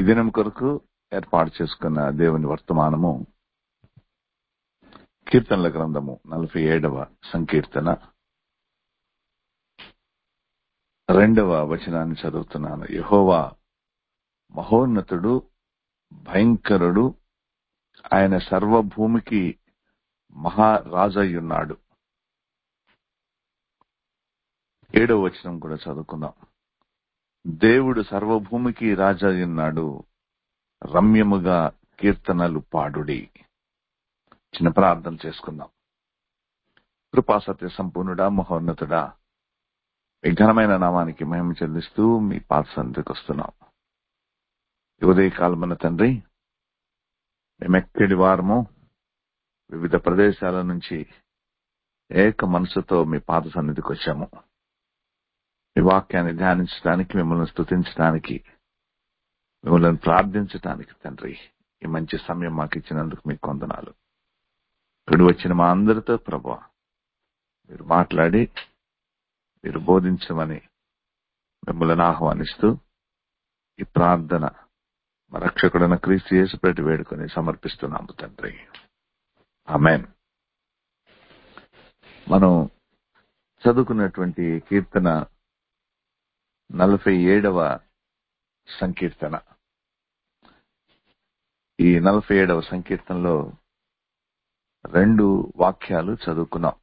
దినం కొరకు ఏర్పాటు చేసుకున్న దేవుని వర్తమానము కీర్తనల గ్రంథము నలభై ఏడవ సంకీర్తన రెండవ వచనాన్ని చదువుతున్నాను యహోవా మహోన్నతుడు భయంకరుడు ఆయన సర్వభూమికి మహారాజయ్యున్నాడు ఏడవ వచనం కూడా చదువుకుందాం దేవుడు సర్వభూమికి రాజయ్యున్నాడు రమ్యముగా కీర్తనలు పాడుడి చిన్న ప్రార్థన చేసుకుందాం కృపాసత్య సంపూర్ణుడా మహోన్నతుడా మీ ఘనమైన నామానికి మహిమ చెల్లిస్తూ మీ పాత సంధికి వస్తున్నాం ఉదయ కాలమైన తండ్రి మేమెక్కడి వారము వివిధ ప్రదేశాల నుంచి ఏక మనసుతో మీ పాద సన్నిధికి వచ్చాము మీ వాక్యాన్ని ధ్యానించడానికి మిమ్మల్ని స్తుతించడానికి మిమ్మల్ని ప్రార్థించడానికి తండ్రి ఈ మంచి సమయం మాకు ఇచ్చినందుకు మీకు కొందనాలు ఇప్పుడు వచ్చిన మా అందరితో ప్రభా మీరు మాట్లాడి మీరు బోధించమని మిమ్మల్ని ఆహ్వానిస్తూ ఈ ప్రార్థన మా రక్షకుడైన క్రీస్తు యేసుప్రటి వేడుకొని సమర్పిస్తున్నాము తండ్రి ఆమెన్ మనం చదువుకున్నటువంటి కీర్తన నలభై ఏడవ సంకీర్తన ఈ నలభై ఏడవ సంకీర్తనలో రెండు వాక్యాలు చదువుకున్నాం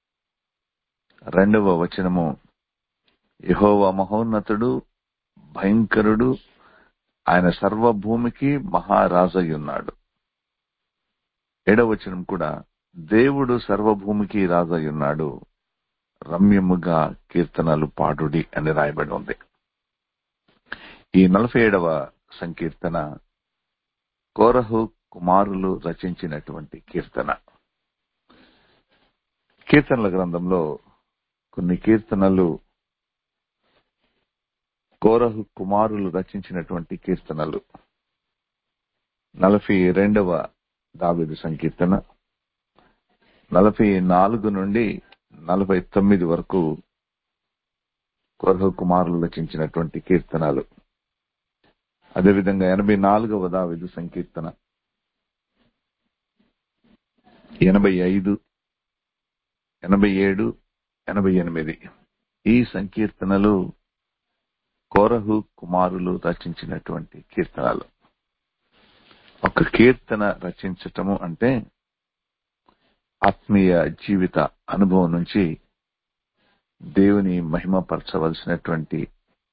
రెండవ వచనము యహోవ మహోన్నతుడు భయంకరుడు ఆయన సర్వభూమికి మహారాజయ్యున్నాడు ఏడవ వచనం కూడా దేవుడు సర్వభూమికి రాజయ్యున్నాడు రమ్యముగా కీర్తనలు పాడుడి అని రాయబడి ఉంది ఈ నలభై ఏడవ సంకీర్తన కోరహు కుమారులు రచించినటువంటి కీర్తన కీర్తనల గ్రంథంలో కొన్ని కీర్తనలు కోరహు కుమారులు రచించినటువంటి కీర్తనలు నలభై రెండవ దావిదు సంకీర్తన నలభై నాలుగు నుండి నలభై తొమ్మిది వరకు కోరహు కుమారులు రచించినటువంటి కీర్తనలు అదేవిధంగా ఎనభై నాలుగవ దావిదు సంకీర్తన ఎనభై ఐదు ఎనభై ఏడు ఎనభై ఎనిమిది ఈ సంకీర్తనలు కోరహు కుమారులు రచించినటువంటి కీర్తనలు ఒక కీర్తన రచించటము అంటే ఆత్మీయ జీవిత అనుభవం నుంచి దేవుని మహిమపరచవలసినటువంటి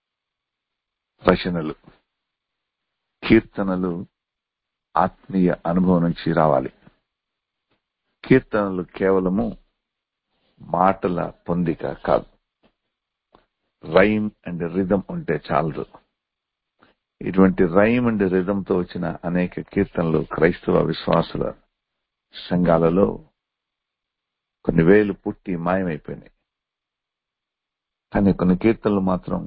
రచనలు కీర్తనలు ఆత్మీయ అనుభవం నుంచి రావాలి కీర్తనలు కేవలము మాటల పొందిక కాదు రైమ్ అండ్ రిధం ఉంటే చాలదు ఇటువంటి రైమ్ అండ్ రిధంతో వచ్చిన అనేక కీర్తనలు క్రైస్తవ విశ్వాసుల సంఘాలలో కొన్ని వేలు పుట్టి మాయమైపోయినాయి కానీ కొన్ని కీర్తనలు మాత్రం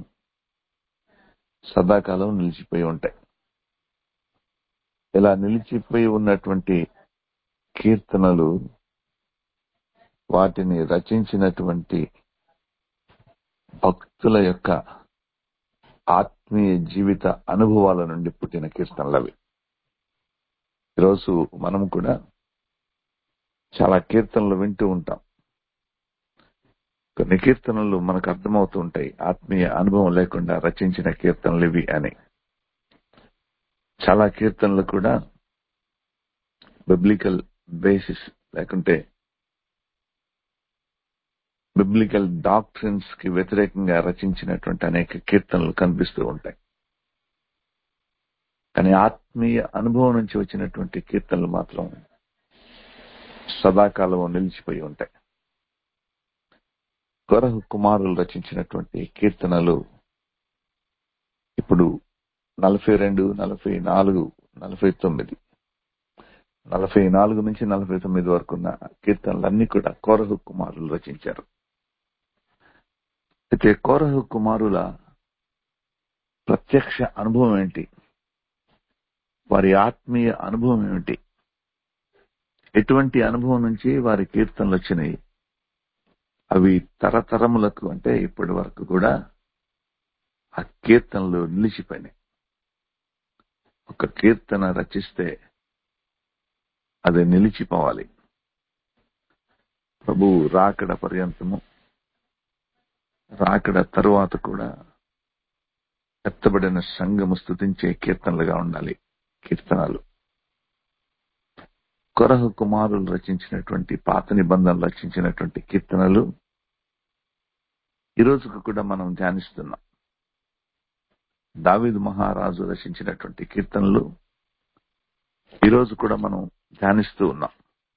సదాకాలం నిలిచిపోయి ఉంటాయి ఇలా నిలిచిపోయి ఉన్నటువంటి కీర్తనలు వాటిని రచించినటువంటి భక్తుల యొక్క ఆత్మీయ జీవిత అనుభవాల నుండి పుట్టిన కీర్తనలు అవి ఈరోజు మనం కూడా చాలా కీర్తనలు వింటూ ఉంటాం కొన్ని కీర్తనలు మనకు అర్థమవుతూ ఉంటాయి ఆత్మీయ అనుభవం లేకుండా రచించిన కీర్తనలు ఇవి అని చాలా కీర్తనలు కూడా బిబ్లికల్ బేసిస్ లేకుంటే బిబ్లికల్ డాక్ట్రిన్స్ కి వ్యతిరేకంగా రచించినటువంటి అనేక కీర్తనలు కనిపిస్తూ ఉంటాయి కానీ ఆత్మీయ అనుభవం నుంచి వచ్చినటువంటి కీర్తనలు మాత్రం సదాకాలం నిలిచిపోయి ఉంటాయి కొరహు కుమారులు రచించినటువంటి కీర్తనలు ఇప్పుడు నలభై రెండు నలభై నాలుగు నలభై తొమ్మిది నలభై నాలుగు నుంచి నలభై తొమ్మిది వరకు ఉన్న కీర్తనలన్నీ కూడా కోరహు కుమారులు రచించారు అయితే కోరహు కుమారుల ప్రత్యక్ష అనుభవం ఏంటి వారి ఆత్మీయ అనుభవం ఏమిటి ఎటువంటి అనుభవం నుంచి వారి కీర్తనలు వచ్చినాయి అవి తరతరములకు అంటే ఇప్పటి వరకు కూడా ఆ కీర్తనలు నిలిచిపోయినాయి ఒక కీర్తన రచిస్తే అది నిలిచిపోవాలి ప్రభు రాకడ పర్యంతము రాకడ తరువాత కూడా ఎత్తబడిన సంఘము స్థుతించే కీర్తనలుగా ఉండాలి కీర్తనలు కొరహ కుమారులు రచించినటువంటి పాత నిబంధనలు రచించినటువంటి కీర్తనలు ఈ రోజుకు కూడా మనం ధ్యానిస్తున్నాం దావీదు మహారాజు రచించినటువంటి కీర్తనలు ఈ రోజు కూడా మనం ధ్యానిస్తూ ఉన్నాం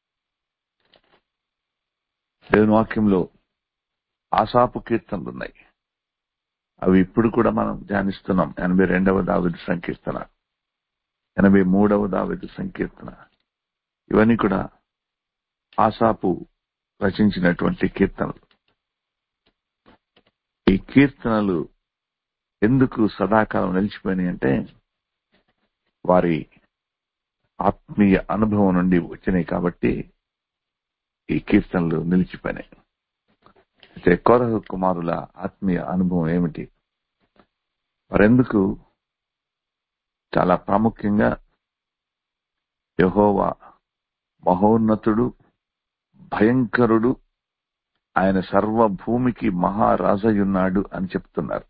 దేవుని వాక్యంలో ఆశాపు కీర్తనలు ఉన్నాయి అవి ఇప్పుడు కూడా మనం ధ్యానిస్తున్నాం ఎనభై రెండవ దావిది సంకీర్తన ఎనభై మూడవ దావిది సంకీర్తన ఇవన్నీ కూడా ఆశాపు రచించినటువంటి కీర్తనలు ఈ కీర్తనలు ఎందుకు సదాకాలం నిలిచిపోయినాయి అంటే వారి ఆత్మీయ అనుభవం నుండి వచ్చినాయి కాబట్టి ఈ కీర్తనలు నిలిచిపోయినాయి అయితే కోరహ కుమారుల ఆత్మీయ అనుభవం ఏమిటి వారెందుకు చాలా ప్రాముఖ్యంగా యహోవా మహోన్నతుడు భయంకరుడు ఆయన సర్వభూమికి మహారాజయున్నాడు అని చెప్తున్నారు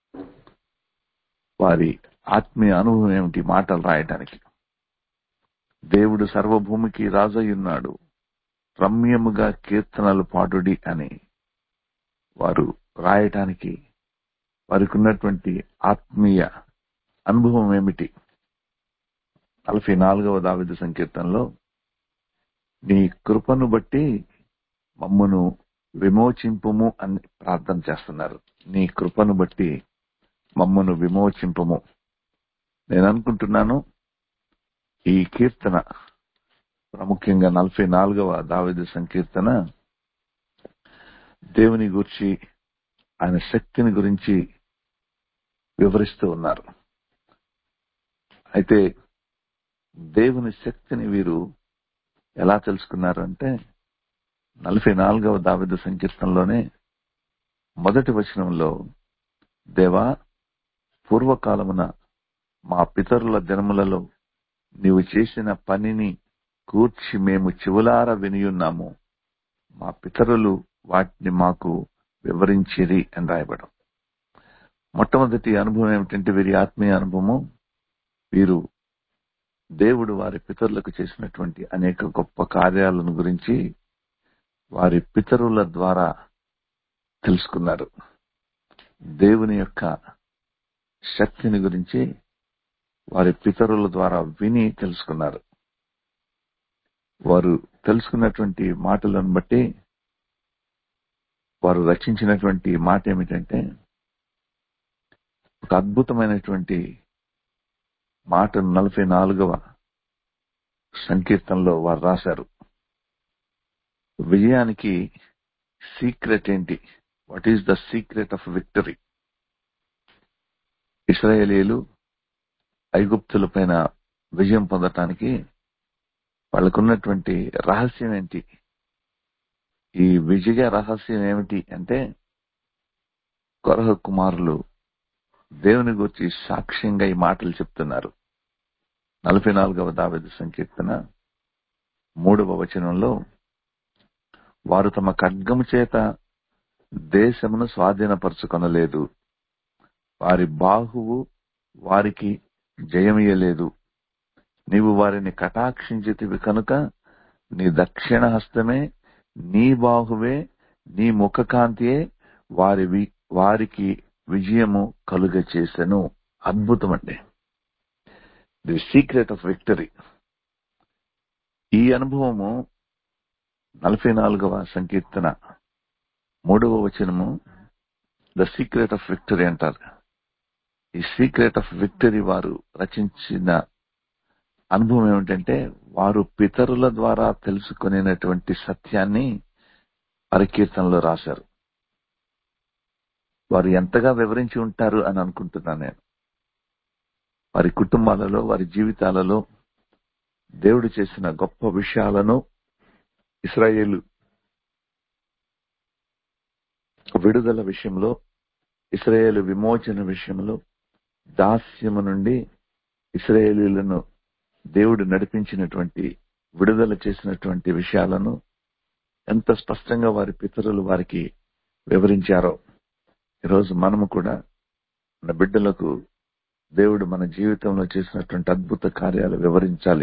వారి ఆత్మీయ అనుభవం ఏమిటి మాటలు రాయటానికి దేవుడు సర్వభూమికి రాజయున్నాడు రమ్యముగా కీర్తనలు పాడుడి అని వారు రాయటానికి వారికి ఉన్నటువంటి ఆత్మీయ అనుభవం ఏమిటి నలభై నాలుగవ దావిద సంకీర్తనలో నీ కృపను బట్టి మమ్మను విమోచింపుము అని ప్రార్థన చేస్తున్నారు నీ కృపను బట్టి మమ్మను విమోచింపము నేను అనుకుంటున్నాను ఈ కీర్తన ప్రాముఖ్యంగా నలభై నాలుగవ దావిద సంకీర్తన దేవుని గురించి ఆయన శక్తిని గురించి వివరిస్తూ ఉన్నారు అయితే దేవుని శక్తిని వీరు ఎలా తెలుసుకున్నారు అంటే నలభై నాలుగవ దావిద సంకీర్తనలోనే మొదటి వచనంలో దేవా పూర్వకాలమున మా పితరుల దినములలో నీవు చేసిన పనిని కూర్చి మేము చెవులార వినియున్నాము మా పితరులు వాటిని మాకు వివరించిరి అని రాయబడం మొట్టమొదటి అనుభవం ఏమిటంటే వీరి ఆత్మీయ అనుభవము వీరు దేవుడు వారి పితరులకు చేసినటువంటి అనేక గొప్ప కార్యాలను గురించి వారి పితరుల ద్వారా తెలుసుకున్నారు దేవుని యొక్క శక్తిని గురించి వారి పితరుల ద్వారా విని తెలుసుకున్నారు వారు తెలుసుకున్నటువంటి మాటలను బట్టి వారు రచించినటువంటి మాట ఏమిటంటే ఒక అద్భుతమైనటువంటి మాట నలభై నాలుగవ సంకీర్తనలో వారు రాశారు విజయానికి సీక్రెట్ ఏంటి what is the secret of victory ఇస్రాయేలీలు ఐగుప్తుల పైన విజయం పొందటానికి వాళ్ళకున్నటువంటి రహస్యం ఏంటి ఈ విజయ రహస్యం ఏమిటి అంటే కొరహ కుమారులు దేవుని గురించి సాక్ష్యంగా ఈ మాటలు చెప్తున్నారు నలభై నాలుగవ దావేద సంకీర్తన మూడవ వచనంలో వారు తమ ఖడ్గము చేత దేశమును స్వాధీనపరచుకొనలేదు వారి బాహువు వారికి జయమియలేదు నీవు వారిని కటాక్షించితివి కనుక నీ దక్షిణ హస్తమే నీ బాహువే నీ ముఖకాంతియే వారి వి- వారికి విజయము కలుగ చేసెను అద్భుతం అండి ది సీక్రెట్ ఆఫ్ విక్టరీ ఈ అనుభవము నలభై నాలుగవ సంకీర్తన మూడవ వచనము ద సీక్రెట్ ఆఫ్ విక్టరీ అంటారు ఈ సీక్రెట్ ఆఫ్ విక్టరీ వారు రచించిన అనుభవం ఏమిటంటే వారు పితరుల ద్వారా తెలుసుకునేటువంటి సత్యాన్ని వారి కీర్తనలో రాశారు వారు ఎంతగా వివరించి ఉంటారు అని అనుకుంటున్నాను నేను వారి కుటుంబాలలో వారి జీవితాలలో దేవుడు చేసిన గొప్ప విషయాలను ఇస్రాయేలు విడుదల విషయంలో ఇస్రాయేలు విమోచన విషయంలో దాస్యము నుండి ఇస్రాయేలీలను దేవుడు నడిపించినటువంటి విడుదల చేసినటువంటి విషయాలను ఎంత స్పష్టంగా వారి పితరులు వారికి వివరించారో ఈరోజు మనము కూడా మన బిడ్డలకు దేవుడు మన జీవితంలో చేసినటువంటి అద్భుత కార్యాలు వివరించాలి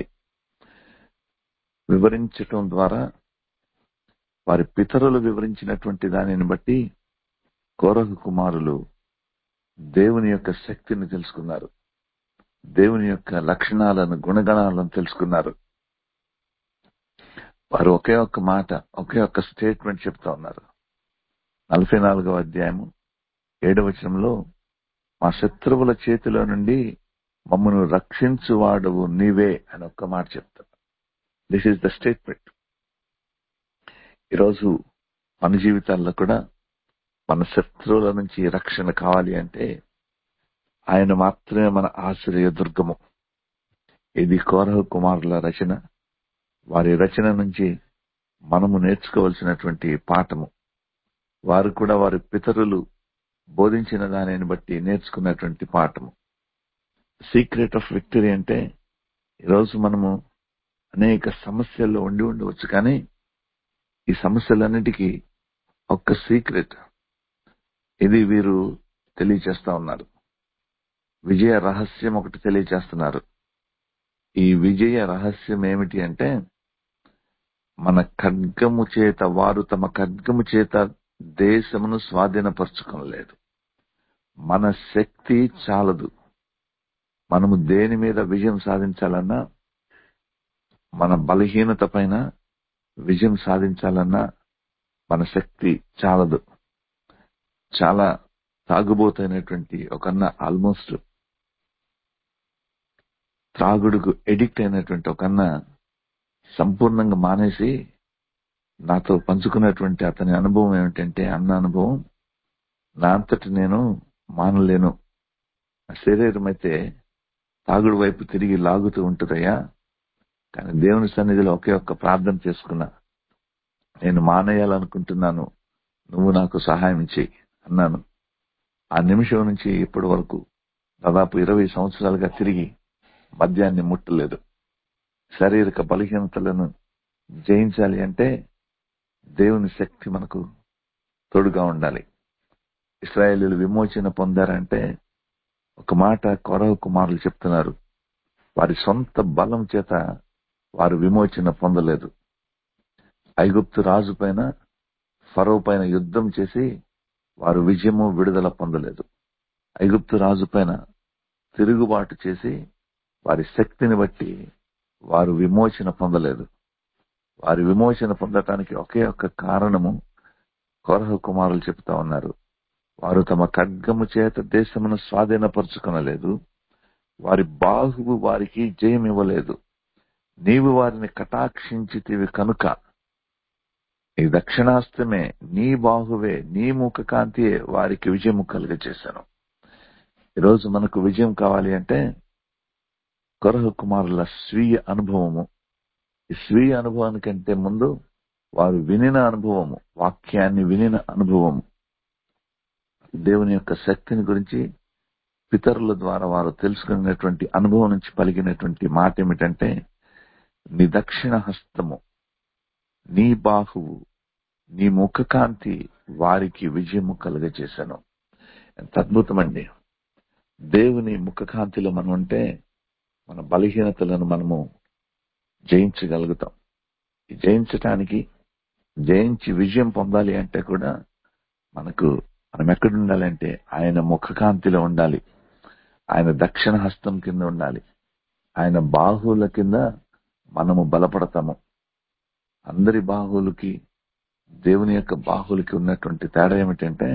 వివరించటం ద్వారా వారి పితరులు వివరించినటువంటి దానిని బట్టి కోరహ కుమారులు దేవుని యొక్క శక్తిని తెలుసుకున్నారు దేవుని యొక్క లక్షణాలను గుణగణాలను తెలుసుకున్నారు వారు ఒకే ఒక్క మాట ఒకే ఒక్క స్టేట్మెంట్ చెప్తా ఉన్నారు నలభై నాలుగవ అధ్యాయము ఏడవ వచనంలో మా శత్రువుల చేతిలో నుండి మమ్మను రక్షించువాడవు నీవే అని ఒక్క మాట చెప్తారు దిస్ ఈస్ ద స్టేట్మెంట్ ఈరోజు మన జీవితాల్లో కూడా మన శత్రువుల నుంచి రక్షణ కావాలి అంటే ఆయన మాత్రమే మన ఆశ్రయ దుర్గము ఇది కోరహ కుమారుల రచన వారి రచన నుంచి మనము నేర్చుకోవలసినటువంటి పాఠము వారు కూడా వారి పితరులు బోధించిన దానిని బట్టి నేర్చుకున్నటువంటి పాఠము సీక్రెట్ ఆఫ్ విక్టరీ అంటే ఈరోజు మనము అనేక సమస్యల్లో ఉండి ఉండవచ్చు కానీ ఈ సమస్యలన్నిటికీ ఒక్క సీక్రెట్ ఇది వీరు తెలియచేస్తా ఉన్నారు విజయ రహస్యం ఒకటి తెలియచేస్తున్నారు ఈ విజయ రహస్యం ఏమిటి అంటే మన ఖడ్గము చేత వారు తమ ఖడ్గము చేత దేశమును స్వాధీనపరచుకోలేదు మన శక్తి చాలదు మనము దేని మీద విజయం సాధించాలన్నా మన బలహీనత పైన విజయం సాధించాలన్నా మన శక్తి చాలదు చాలా తాగుబోతైనటువంటి ఒకన్న ఆల్మోస్ట్ త్రాగుడుకు ఎడిక్ట్ అయినటువంటి ఒకన్న సంపూర్ణంగా మానేసి నాతో పంచుకున్నటువంటి అతని అనుభవం ఏమిటంటే అన్న అనుభవం నా అంతటి నేను మానలేను శరీరం అయితే తాగుడు వైపు తిరిగి లాగుతూ ఉంటుందయ్యా కానీ దేవుని సన్నిధిలో ఒకే ఒక్క ప్రార్థన చేసుకున్నా నేను మానేయాలనుకుంటున్నాను నువ్వు నాకు సహాయం చేయి అన్నాను ఆ నిమిషం నుంచి ఇప్పటి వరకు దాదాపు ఇరవై సంవత్సరాలుగా తిరిగి మద్యాన్ని ముట్టలేదు శారీరక బలహీనతలను జయించాలి అంటే దేవుని శక్తి మనకు తోడుగా ఉండాలి ఇస్రాయేలీలు విమోచన పొందారంటే ఒక మాట కొరవ కుమారులు చెప్తున్నారు వారి సొంత బలం చేత వారు విమోచన పొందలేదు ఐగుప్తు రాజు పైన ఫరో పైన యుద్ధం చేసి వారు విజయము విడుదల పొందలేదు ఐగుప్తు రాజు పైన తిరుగుబాటు చేసి వారి శక్తిని బట్టి వారు విమోచన పొందలేదు వారి విమోచన పొందటానికి ఒకే ఒక్క కారణము కొరహ కుమారులు చెప్తా ఉన్నారు వారు తమ ఖడ్గము చేత దేశమును స్వాధీనపరుచుకొనలేదు వారి బాహువు వారికి జయం ఇవ్వలేదు నీవు వారిని కటాక్షించితివి కనుక నీ దక్షిణాస్తమే నీ బాహువే నీ ముఖ కాంతియే వారికి విజయము కలుగజేశాను ఈరోజు మనకు విజయం కావాలి అంటే కొరహ కుమారుల స్వీయ అనుభవము ఈ స్వీయ అనుభవానికంటే ముందు వారు వినిన అనుభవము వాక్యాన్ని వినిన అనుభవము దేవుని యొక్క శక్తిని గురించి పితరుల ద్వారా వారు తెలుసుకున్నటువంటి అనుభవం నుంచి పలికినటువంటి మాట ఏమిటంటే నీ దక్షిణ హస్తము నీ బాహువు నీ ముఖకాంతి వారికి విజయము కలుగజేశాను ఎంత అద్భుతమండి దేవుని ముఖకాంతిలో మనం ఉంటే మన బలహీనతలను మనము జయించగలుగుతాం ఈ జయించటానికి జయించి విజయం పొందాలి అంటే కూడా మనకు మనం ఎక్కడ ఉండాలంటే ఆయన ముఖకాంతిలో ఉండాలి ఆయన దక్షిణ హస్తం కింద ఉండాలి ఆయన బాహువుల కింద మనము బలపడతాము అందరి బాహువులకి దేవుని యొక్క బాహువులకి ఉన్నటువంటి తేడా ఏమిటంటే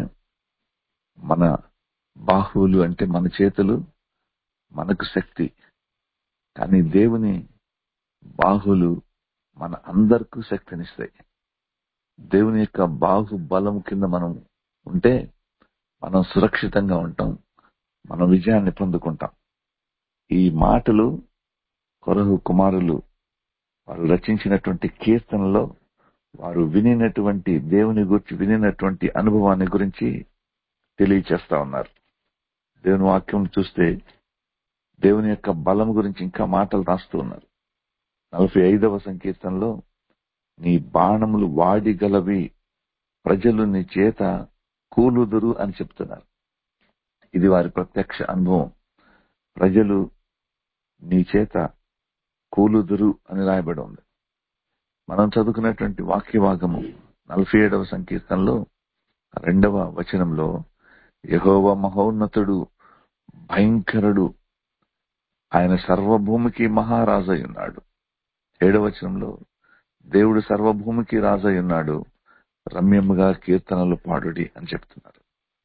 మన బాహువులు అంటే మన చేతులు మనకు శక్తి కానీ దేవుని బాహులు మన అందరికీ శక్తినిస్తాయి దేవుని యొక్క బాహు బలం కింద మనం ఉంటే మనం సురక్షితంగా ఉంటాం మనం విజయాన్ని పొందుకుంటాం ఈ మాటలు కొరహు కుమారులు వారు రచించినటువంటి కీర్తనలో వారు వినినటువంటి దేవుని గురించి వినినటువంటి అనుభవాన్ని గురించి తెలియచేస్తా ఉన్నారు దేవుని వాక్యం చూస్తే దేవుని యొక్క బలం గురించి ఇంకా మాటలు రాస్తూ ఉన్నారు నలభై ఐదవ సంకీర్తనలో నీ బాణములు వాడిగలవి ప్రజలు నీ చేత కూలుదురు అని చెప్తున్నారు ఇది వారి ప్రత్యక్ష అనుభవం ప్రజలు నీ చేత కూలుదురు అని రాయబడి ఉంది మనం చదువుకున్నటువంటి వాక్య భాగము నలభై ఏడవ సంకీర్తనలో రెండవ వచనంలో యహోవ మహోన్నతుడు భయంకరుడు ఆయన సర్వభూమికి మహారాజై ఉన్నాడు ఏడవ వచనంలో దేవుడు సర్వభూమికి రాజై ఉన్నాడు రమ్యముగా కీర్తనలు పాడుడి అని చెప్తున్నారు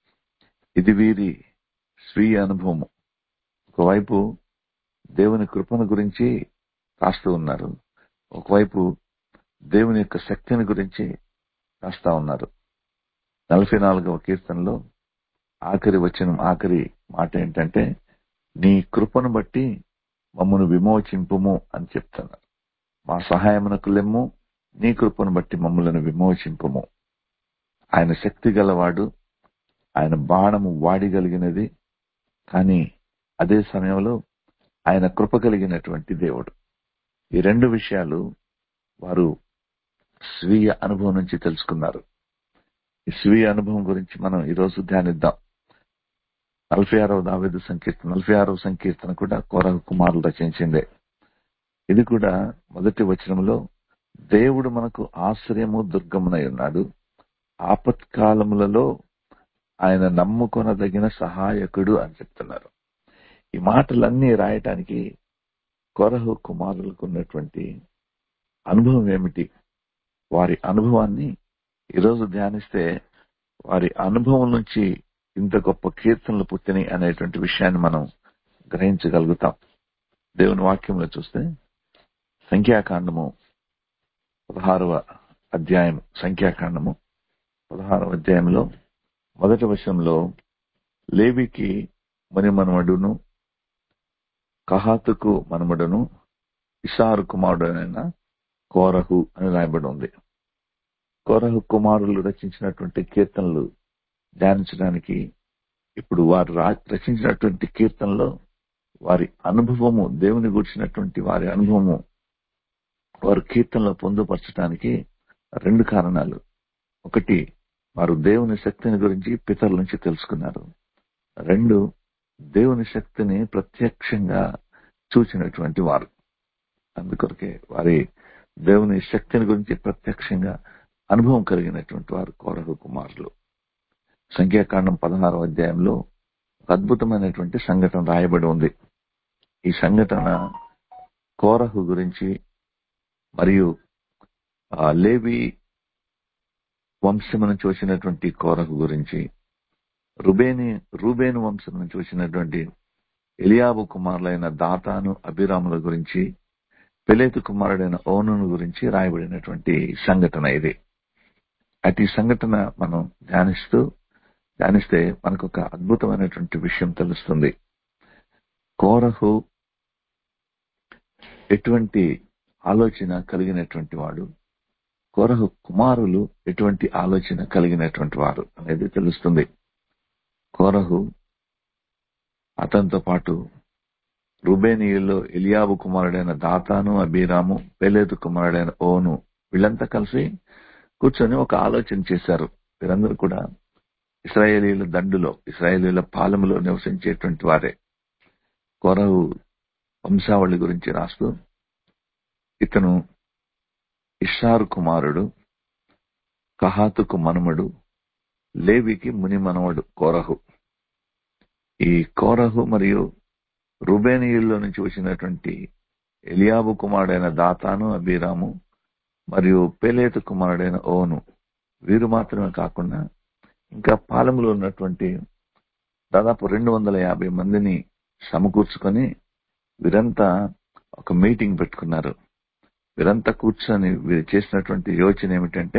ఇది వీరి స్వీయ అనుభవము ఒకవైపు దేవుని కృపను గురించి రాస్తూ ఉన్నారు ఒకవైపు దేవుని యొక్క శక్తిని గురించి రాస్తా ఉన్నారు నలభై నాలుగవ కీర్తనలో ఆఖరి వచ్చిన ఆఖరి మాట ఏంటంటే నీ కృపను బట్టి మమ్మను విమోచింపుము అని చెప్తున్నారు మా సహాయమునకు లెమ్ము నీ కృపను బట్టి మమ్మలను విమోచింపుము ఆయన శక్తి గలవాడు ఆయన బాణము వాడిగలిగినది కానీ అదే సమయంలో ఆయన కృప కలిగినటువంటి దేవుడు ఈ రెండు విషయాలు వారు స్వీయ అనుభవం నుంచి తెలుసుకున్నారు ఈ స్వీయ అనుభవం గురించి మనం ఈరోజు ధ్యానిద్దాం నలభై ఆరవ దావేదు సంకీర్తన నలభై ఆరవ సంకీర్తన కూడా కోరహ కుమారులు రచించిందే ఇది కూడా మొదటి వచనంలో దేవుడు మనకు ఆశ్రయము దుర్గమునై ఉన్నాడు ఆపత్కాలములలో ఆయన నమ్ముకొనదగిన సహాయకుడు అని చెప్తున్నారు ఈ మాటలన్నీ రాయటానికి కొరహు కుమారులకు ఉన్నటువంటి అనుభవం ఏమిటి వారి అనుభవాన్ని ఈరోజు ధ్యానిస్తే వారి అనుభవం నుంచి ఇంత గొప్ప కీర్తనలు పుట్టినాయి అనేటువంటి విషయాన్ని మనం గ్రహించగలుగుతాం దేవుని వాక్యంలో చూస్తే సంఖ్యాకాండము పదహారవ అధ్యాయం సంఖ్యాకాండము పదహారవ అధ్యాయంలో మొదటి వర్షంలో లేవికి మణిమనుమడును కహాతుకు మనమడును ఇషారు కుమారుడైన కోరహు అని రాయబడి ఉంది కోరహు కుమారులు రచించినటువంటి కీర్తనలు ధ్యానించడానికి ఇప్పుడు వారు రచించినటువంటి కీర్తనలో వారి అనుభవము దేవుని గూర్చినటువంటి వారి అనుభవము వారు కీర్తనలో పొందుపరచడానికి రెండు కారణాలు ఒకటి వారు దేవుని శక్తిని గురించి పితరుల నుంచి తెలుసుకున్నారు రెండు దేవుని శక్తిని ప్రత్యక్షంగా చూచినటువంటి వారు అందుకొరకే వారి దేవుని శక్తిని గురించి ప్రత్యక్షంగా అనుభవం కలిగినటువంటి వారు కోరహు కుమారులు సంఖ్యాకాండం పదహారవ అధ్యాయంలో ఒక అద్భుతమైనటువంటి సంఘటన రాయబడి ఉంది ఈ సంఘటన కోరహు గురించి మరియు లేవి వంశం నుంచి వచ్చినటువంటి కోరహు గురించి రుబేని రూబేను వంశం నుంచి వచ్చినటువంటి ఎలియాబు కుమారులైన దాతాను అభిరాముల గురించి పెలేతు కుమారుడైన ఓనును గురించి రాయబడినటువంటి సంఘటన ఇది అటు సంఘటన మనం ధ్యానిస్తూ ధ్యానిస్తే మనకు ఒక అద్భుతమైనటువంటి విషయం తెలుస్తుంది కోరహు ఎటువంటి ఆలోచన కలిగినటువంటి వాడు కోరహు కుమారులు ఎటువంటి ఆలోచన కలిగినటువంటి వారు అనేది తెలుస్తుంది కోరహు అతనితో పాటు రుబేనీయుల్లో ఇలియాబు కుమారుడైన దాతాను అబీరాము పెలేతు కుమారుడైన ఓను వీళ్ళంతా కలిసి కూర్చొని ఒక ఆలోచన చేశారు వీరందరూ కూడా ఇస్రాయేలీల దండులో ఇస్రాయేలీల పాలెములో నివసించేటువంటి వారే కొరవు వంశావళి గురించి రాస్తూ ఇతను ఇషారు కుమారుడు కహాతుకు మనుమడు లేవికి ముని మనవడు కోరహు ఈ కోరహు మరియు రుబేనీయుల్లో నుంచి వచ్చినటువంటి ఎలియాబు కుమారుడైన దాతాను అబీరాము మరియు పేలేతు కుమారుడైన ఓను వీరు మాత్రమే కాకుండా ఇంకా పాలెంలో ఉన్నటువంటి దాదాపు రెండు వందల యాభై మందిని సమకూర్చుకొని వీరంతా ఒక మీటింగ్ పెట్టుకున్నారు వీరంతా కూర్చొని వీరు చేసినటువంటి యోచన ఏమిటంటే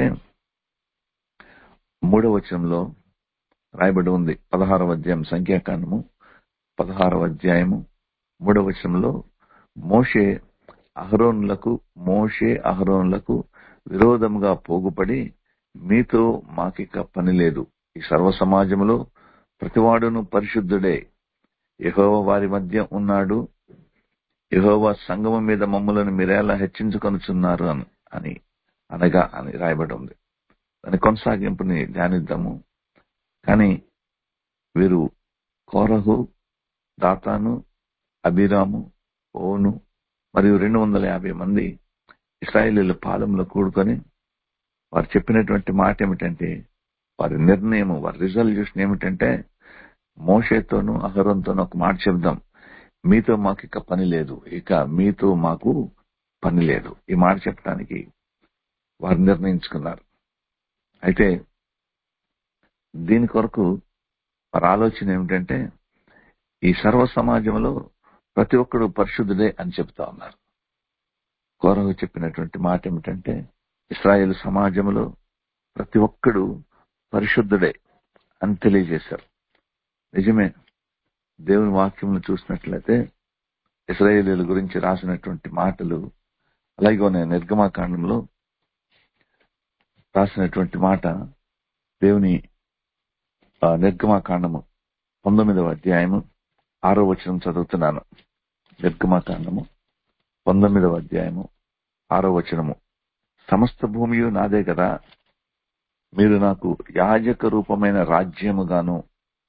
మూడవ వచనంలో రాయబడి ఉంది పదహారవ అధ్యాయం సంఖ్యాకాండము పదహారవ అధ్యాయము మూడవ వచనంలో మోషే అహరోనులకు మోషే అహరోనులకు విరోధముగా పోగుపడి మీతో మాకిక పని లేదు ఈ సర్వ సమాజంలో ప్రతివాడును పరిశుద్ధుడే యహోవ వారి మధ్య ఉన్నాడు యహోవ సంగమం మీద మమ్మలను మీరేలా హెచ్చించుకొనుచున్నారు అని అని అనగా అని రాయబడి ఉంది దాని కొనసాగింపుని ధ్యానిద్దాము కానీ వీరు కోరహు దాతాను అభిరాము ఓను మరియు రెండు వందల యాభై మంది ఇస్రాయేలీల పాలెంలో కూడుకొని వారు చెప్పినటువంటి మాట ఏమిటంటే వారి నిర్ణయం వారి రిజల్యూషన్ ఏమిటంటే మోషేతోనూ అహరోన్తోనూ ఒక మాట చెప్దాం మీతో మాకు ఇక పని లేదు ఇక మీతో మాకు పని లేదు ఈ మాట చెప్పడానికి వారు నిర్ణయించుకున్నారు అయితే దీని కొరకు వారి ఆలోచన ఏమిటంటే ఈ సర్వ సమాజంలో ప్రతి ఒక్కడు పరిశుద్ధుడే అని చెప్తా ఉన్నారు కోరహు చెప్పినటువంటి మాట ఏమిటంటే ఇస్రాయేల్ సమాజంలో ప్రతి ఒక్కడు పరిశుద్ధుడే అని తెలియజేశారు నిజమే దేవుని వాక్యం చూసినట్లయితే ఇస్రాయేలీల గురించి రాసినటువంటి మాటలు అలాగే నిర్గమాకాండంలో రాసినటువంటి మాట దేవుని ఆ, నిర్గమాకాండము పంతొమ్మిదవ అధ్యాయము ఆరో వచనం చదువుతున్నాను నిర్గమాకాండము పంతొమ్మిదవ అధ్యాయము ఆరో వచనము సమస్త భూమియు నాదే కదా మీరు నాకు యాజక రూపమైన రాజ్యముగాను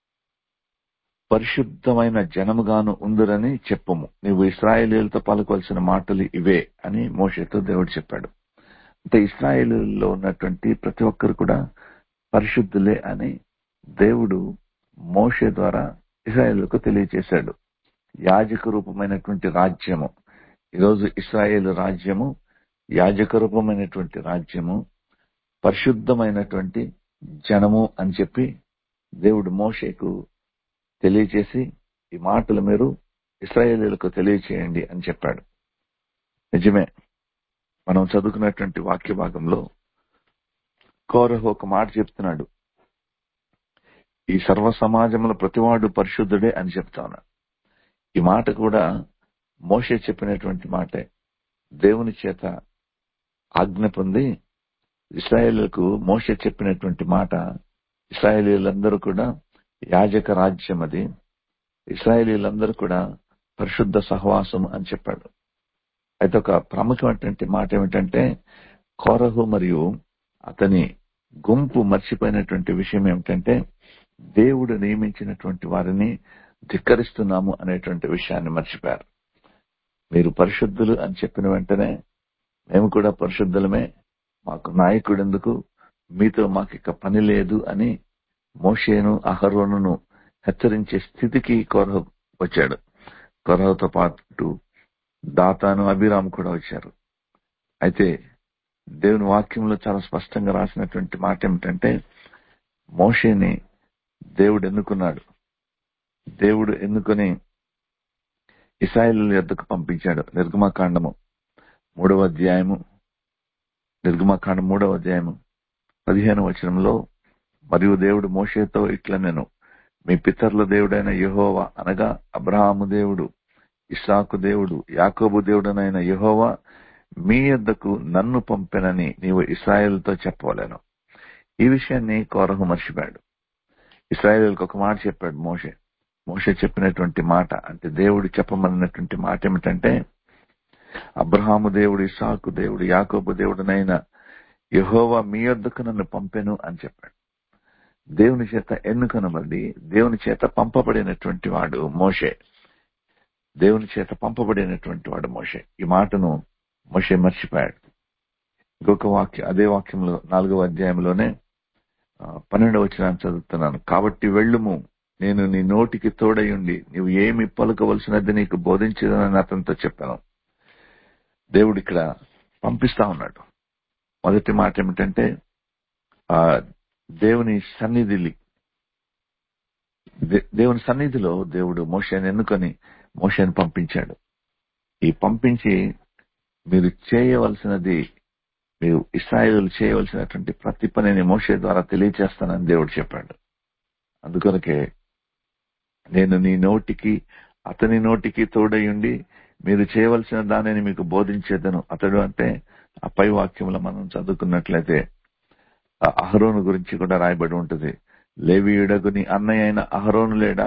పరిశుద్ధమైన జనముగాను ఉందిరని చెప్పము నీవు ఇస్రాయేలీలతో పలుకోవాల్సిన మాటలు ఇవే అని మోషేతో దేవుడు చెప్పాడు అంటే ఇస్రాయేలీలో ఉన్నటువంటి ప్రతి ఒక్కరు కూడా పరిశుద్ధులే అని దేవుడు మోషే ద్వారా ఇస్రాయేలుకు తెలియజేశాడు యాజక రూపమైనటువంటి రాజ్యము ఈరోజు ఇస్రాయేల్ రాజ్యము యాజక రూపమైనటువంటి రాజ్యము పరిశుద్ధమైనటువంటి జనము అని చెప్పి దేవుడు మోషేకు తెలియచేసి ఈ మాటలు మీరు ఇస్రాయేలీలకు తెలియచేయండి అని చెప్పాడు నిజమే మనం చదువుకున్నటువంటి వాక్య భాగంలో కోరహు ఒక మాట చెప్తున్నాడు ఈ సర్వ సమాజంలో ప్రతివాడు పరిశుద్ధుడే అని చెప్తా ఉన్నాడు ఈ మాట కూడా మోషే చెప్పినటువంటి మాటే దేవుని చేత ఆజ్ఞ పొంది ఇస్రాయేళ్లకు మోషే చెప్పినటువంటి మాట ఇస్రాయేలీలందరూ కూడా యాజక రాజ్యం అది ఇస్రాయేలీలందరూ కూడా పరిశుద్ధ సహవాసం అని చెప్పాడు అయితే ఒక ప్రాముఖ్యమైనటువంటి మాట ఏమిటంటే కోరహు మరియు అతని గుంపు మర్చిపోయినటువంటి విషయం ఏమిటంటే దేవుడు నియమించినటువంటి వారిని ధిక్కరిస్తున్నాము అనేటువంటి విషయాన్ని మర్చిపోయారు మీరు పరిశుద్ధులు అని చెప్పిన వెంటనే మేము కూడా పరిశుద్ధులమే మాకు నాయకుడు ఎందుకు మీతో మాకు ఇక పని లేదు అని మోషేను అహరోనును హెచ్చరించే స్థితికి కొరహ వచ్చాడు కొరహతో పాటు దాతాను అభిరామ్ కూడా వచ్చారు అయితే దేవుని వాక్యంలో చాలా స్పష్టంగా రాసినటువంటి మాట ఏమిటంటే మోషేని దేవుడు ఎన్నుకున్నాడు దేవుడు ఎన్నుకొని ఇసాయిల్ యొద్దకు పంపించాడు నిర్గమాకాండము మూడవ అధ్యాయము నిర్గమాకాండం మూడవ అధ్యాయము పదిహేను వచనంలో మరియు దేవుడు మోషేతో ఇట్లా నేను మీ పితరుల దేవుడైన యెహోవా అనగా అబ్రహాము దేవుడు ఇస్సాకు దేవుడు యాకోబు దేవుడనైన యెహోవా మీ యొద్దకు నన్ను పంపెనని నీవు ఇస్రాయేల్తో చెప్పవలేను ఈ విషయాన్ని కోరహు మర్చిపోయాడు ఇస్రాయేల్కి ఒక మాట చెప్పాడు మోషే మోషే చెప్పినటువంటి మాట అంటే దేవుడు చెప్పమన్నటువంటి మాట ఏమిటంటే అబ్రహాము దేవుడు ఇసాకు దేవుడు యాకోబు దేవుడునైన యహోవా మీ వద్దకు నన్ను పంపెను అని చెప్పాడు దేవుని చేత ఎన్నుకనబడి దేవుని చేత పంపబడినటువంటి వాడు మోషే దేవుని చేత పంపబడినటువంటి వాడు మోషే ఈ మాటను మోషే మర్చిపోయాడు ఇంకొక వాక్యం అదే వాక్యంలో నాలుగవ అధ్యాయంలోనే ఆ, పన్నెండవ వచనాన్ని చదువుతున్నాను కాబట్టి వెళ్ళుము నేను నీ నోటికి తోడయుండి నీవు ఏమి పలుకవలసినది నీకు బోధించదని అతనితో చెప్పాను దేవుడు ఇక్కడ పంపిస్తా ఉన్నాడు మొదటి మాట ఏమిటంటే ఆ దేవుని సన్నిధిలి దే- దేవుని సన్నిధిలో దేవుడు మోషేని ఎన్నుకొని మోషేని పంపించాడు ఈ పంపించి మీరు చేయవలసినది మీరు ఇస్రాయేలు చేయవలసినటువంటి ప్రతి పనిని మోషే ద్వారా తెలియచేస్తానని దేవుడు చెప్పాడు అందుకొనకే నేను నీ నోటికి అతని నోటికి తోడయుండి మీరు చేయవలసిన దానిని మీకు బోధించేదను అతడు అంటే ఆ పై వాక్యంలో మనం చదువుకున్నట్లయితే ఆ అహరోను గురించి కూడా రాయబడి ఉంటుంది లేవీయుడగు నీ అన్నయ్య అయిన అహరోను లేడా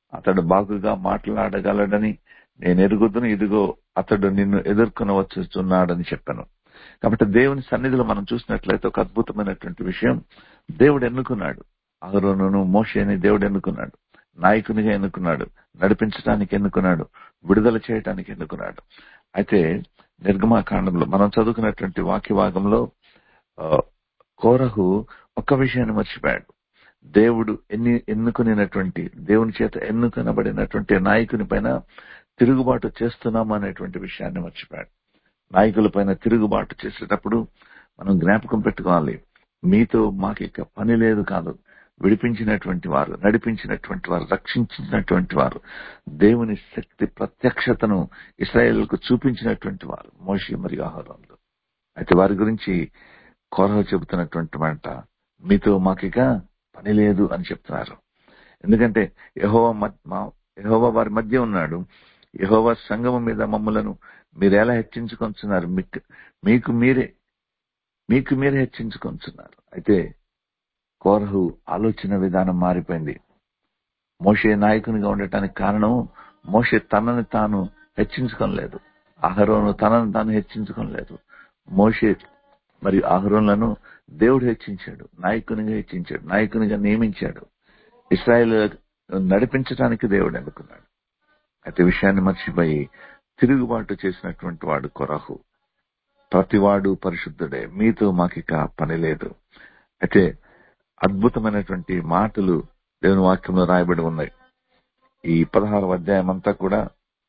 అతడు బాగుగా మాట్లాడగలడని నేను ఎరుగుదును ఇదిగో అతడు నిన్ను ఎదుర్కొని వచ్చుచున్నాడని చెప్పాను కాబట్టి దేవుని సన్నిధిలో మనం చూసినట్లయితే ఒక అద్భుతమైనటువంటి విషయం దేవుడు ఎన్నుకున్నాడు అహరోను మోషేని దేవుడు ఎన్నుకున్నాడు నాయకునిగా ఎన్నుకున్నాడు నడిపించడానికి ఎన్నుకున్నాడు విడుదల చేయడానికి ఎన్నుకున్నాడు అయితే నిర్గమాకాండంలో మనం చదువుకున్నటువంటి వాక్య భాగంలో ఆ, కోరహు ఒక్క విషయాన్ని మర్చిపోయాడు దేవుడు ఎన్ని ఎన్నుకునేటువంటి దేవుని చేత ఎన్నుకొనబడినటువంటి నాయకుని పైన తిరుగుబాటు చేస్తున్నాం అనేటువంటి విషయాన్ని మర్చిపోయాడు నాయకుల పైన తిరుగుబాటు చేసేటప్పుడు మనం జ్ఞాపకం పెట్టుకోవాలి మీతో మాకు ఇక పని లేదు కాదు విడిపించినటువంటి వారు నడిపించినటువంటి వారు రక్షించినటువంటి వారు దేవుని శక్తి ప్రత్యక్షతను ఇస్రాయేల్కు చూపించినటువంటి వారు మోషి మరియు ఆహారంలో అయితే వారి గురించి కోరహ చెబుతున్నటువంటి మాట మీతో మాకిక పని లేదు అని చెప్తున్నారు ఎందుకంటే యహోవ యహోవ వారి మధ్య ఉన్నాడు యహోవ సంగమం మీద మమ్మలను మీరు ఎలా హెచ్చించుకొంచున్నారు మీకు మీకు మీరే మీకు మీరే హెచ్చించుకొంచున్నారు అయితే కోరహు ఆలోచన విధానం మారిపోయింది మోషే నాయకునిగా ఉండటానికి కారణం మోషే తనని తాను హెచ్చించుకోలేదు అహరోను తనను తాను హెచ్చించుకోలేదు మోషే మరియు అహరోన్లను దేవుడు హెచ్చించాడు నాయకునిగా హెచ్చించాడు నాయకునిగా నియమించాడు ఇస్రాయేల్ నడిపించడానికి దేవుడు అనుకున్నాడు అయితే విషయాన్ని మర్చిపోయి తిరుగుబాటు చేసినటువంటి వాడు కొరహు ప్రతివాడు పరిశుద్ధుడే మీతో మాకిక పని లేదు అయితే అద్భుతమైనటువంటి మాటలు దేవుని వాక్యంలో రాయబడి ఉన్నాయి ఈ పదహారవ అధ్యాయం అంతా కూడా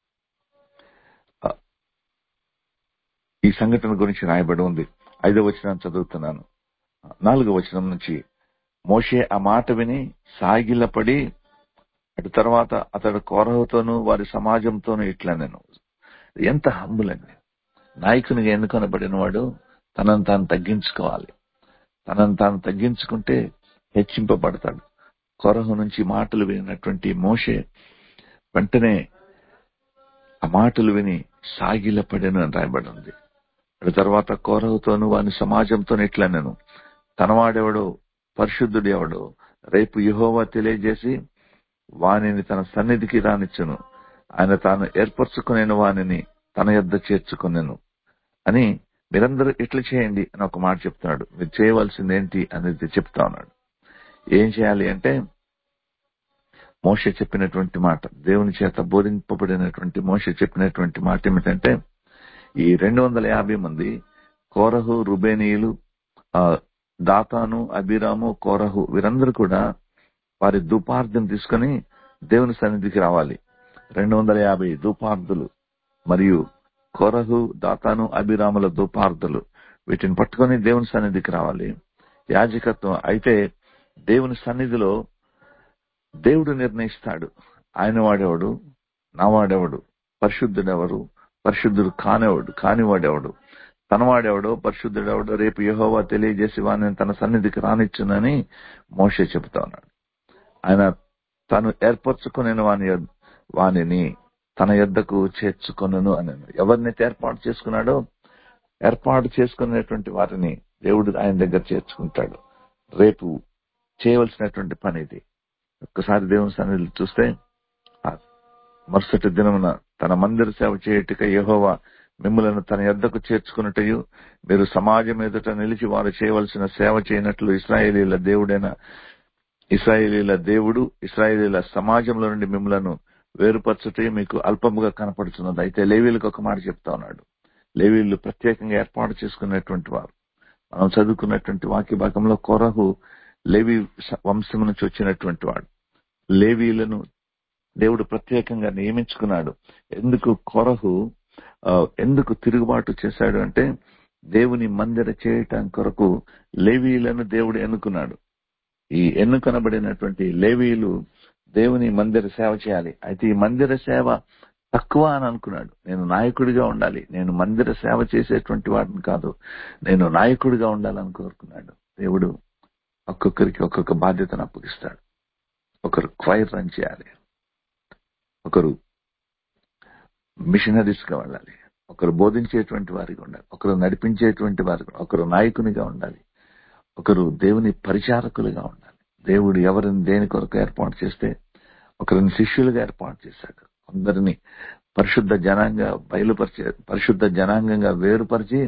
ఆ, ఈ సంఘటన గురించి రాయబడి ఉంది ఐదో వచనం చదువుతున్నాను నాలుగో వచనం నుంచి మోషే ఆ మాట విని సాగిలపడి అటు తర్వాత అతడు కోరహతోనూ వారి సమాజంతోనూ ఇట్లా నేను ఎంత హంబుల్ అండి నాయకునిగా ఎన్నుకొనబడిన వాడు తనను తాను తగ్గించుకోవాలి తనను తాను తగ్గించుకుంటే హెచ్చింపబడతాడు కొరహు నుంచి మాటలు వినినటువంటి మోషే వెంటనే ఆ మాటలు విని సాగిలపడెను అని రాయబడి ఉంది అటు తర్వాత కోరహుతోను వాని సమాజంతో ఇట్లా నేను తనవాడెవడో పరిశుద్ధుడు ఎవడో రేపు యహోవా తెలియజేసి వానిని తన సన్నిధికి రానిచ్చును ఆయన తాను ఏర్పరచుకునేను వానిని తన యొద్ద చేర్చుకునేను అని మీరందరూ ఇట్లా చేయండి అని ఒక మాట చెప్తున్నాడు మీరు చేయవలసింది ఏంటి అనేది చెప్తా ఉన్నాడు ఏం చేయాలి అంటే మోష చెప్పినటువంటి మాట దేవుని చేత బోధింపబడినటువంటి మోష చెప్పినటువంటి మాట ఏమిటంటే ఈ రెండు వందల యాభై మంది కోరహు రుబేనీయులు ఆ, దాతాను అభిరాము కోరహు వీరందరూ కూడా వారి దుపార్థం తీసుకుని దేవుని సన్నిధికి రావాలి రెండు వందల యాభై దుపార్థులు మరియు కోరహు దాతాను అభిరాముల దుపార్థులు వీటిని పట్టుకొని దేవుని సన్నిధికి రావాలి యాజకత్వం అయితే దేవుని సన్నిధిలో దేవుడు నిర్ణయిస్తాడు ఆయన వాడేవాడు నా వాడేవాడు పరిశుద్ధుడెవరు పరిశుద్ధుడు కానివాడు కానివాడెవడు తనవాడెవడో పరిశుద్ధుడెవడో రేపు యెహోవా తెలియజేసి వాడిని తన సన్నిధికి రానిచ్చునని మోషే చెబుతా ఉన్నాడు ఆయన తను ఏర్పరచుకునే వాని యొద్- వానిని తన యొద్దకు చేర్చుకొనను అని ఎవరినైతే ఏర్పాటు చేసుకున్నాడో ఏర్పాటు చేసుకునేటువంటి వారిని దేవుడు ఆయన దగ్గర చేర్చుకుంటాడు రేపు చేయవలసినటువంటి పని ఇది ఒక్కసారి దేవుని సన్నిధిలో చూస్తే ఆ మరుసటి దినమున తన మందిర సేవ చేయుటక యెహోవా మిమ్మలను తన యొద్దకు చేర్చుకున్నటయు మీరు సమాజం ఎదుట నిలిచి వారు చేయవలసిన సేవ చేయనట్లు ఇస్రాయేలీల దేవుడైన ఇస్రాయేలీల దేవుడు ఇస్రాయేలీల సమాజంలో నుండి మిమ్మలను వేరుపరచుటే మీకు అల్పముగా కనపడుతున్నది అయితే లేవీలకు ఒక మాట చెప్తా ఉన్నాడు లేవీలు ప్రత్యేకంగా ఏర్పాటు చేసుకున్నటువంటి వారు మనం చదువుకున్నటువంటి వాక్య భాగంలో కొరహు లేవి వంశం నుంచి వచ్చినటువంటి వాడు లేవీలను దేవుడు ప్రత్యేకంగా నియమించుకున్నాడు ఎందుకు కొరహు ఆ, ఎందుకు తిరుగుబాటు చేశాడు అంటే దేవుని మందిర చేయటం కొరకు లేవీలను దేవుడు ఎన్నుకున్నాడు ఈ ఎన్నుకొనబడినటువంటి లేవీలు దేవుని మందిర సేవ చేయాలి అయితే ఈ మందిర సేవ తక్కువ అని అనుకున్నాడు నేను నాయకుడిగా ఉండాలి నేను మందిర సేవ చేసేటువంటి వాడిని కాదు నేను నాయకుడిగా ఉండాలని కోరుకున్నాడు దేవుడు ఒక్కొక్కరికి ఒక్కొక్క బాధ్యతను అప్పగిస్తాడు ఒకరు క్వైర్ రన్ చేయాలి ఒకరు మిషనరీస్ గా వెళ్ళాలి ఒకరు బోధించేటువంటి వారిగా ఉండాలి ఒకరు నడిపించేటువంటి వారిగా ఒకరు నాయకునిగా ఉండాలి ఒకరు దేవుని పరిచారకులుగా ఉండాలి దేవుడు ఎవరిని దేని కొరకు ఏర్పాటు చేస్తే ఒకరిని శిష్యులుగా ఏర్పాటు చేశాడు కొందరిని పరిశుద్ధ జనాంగ బయలుపరిచే పరిశుద్ధ జనాంగంగా వేరుపరిచి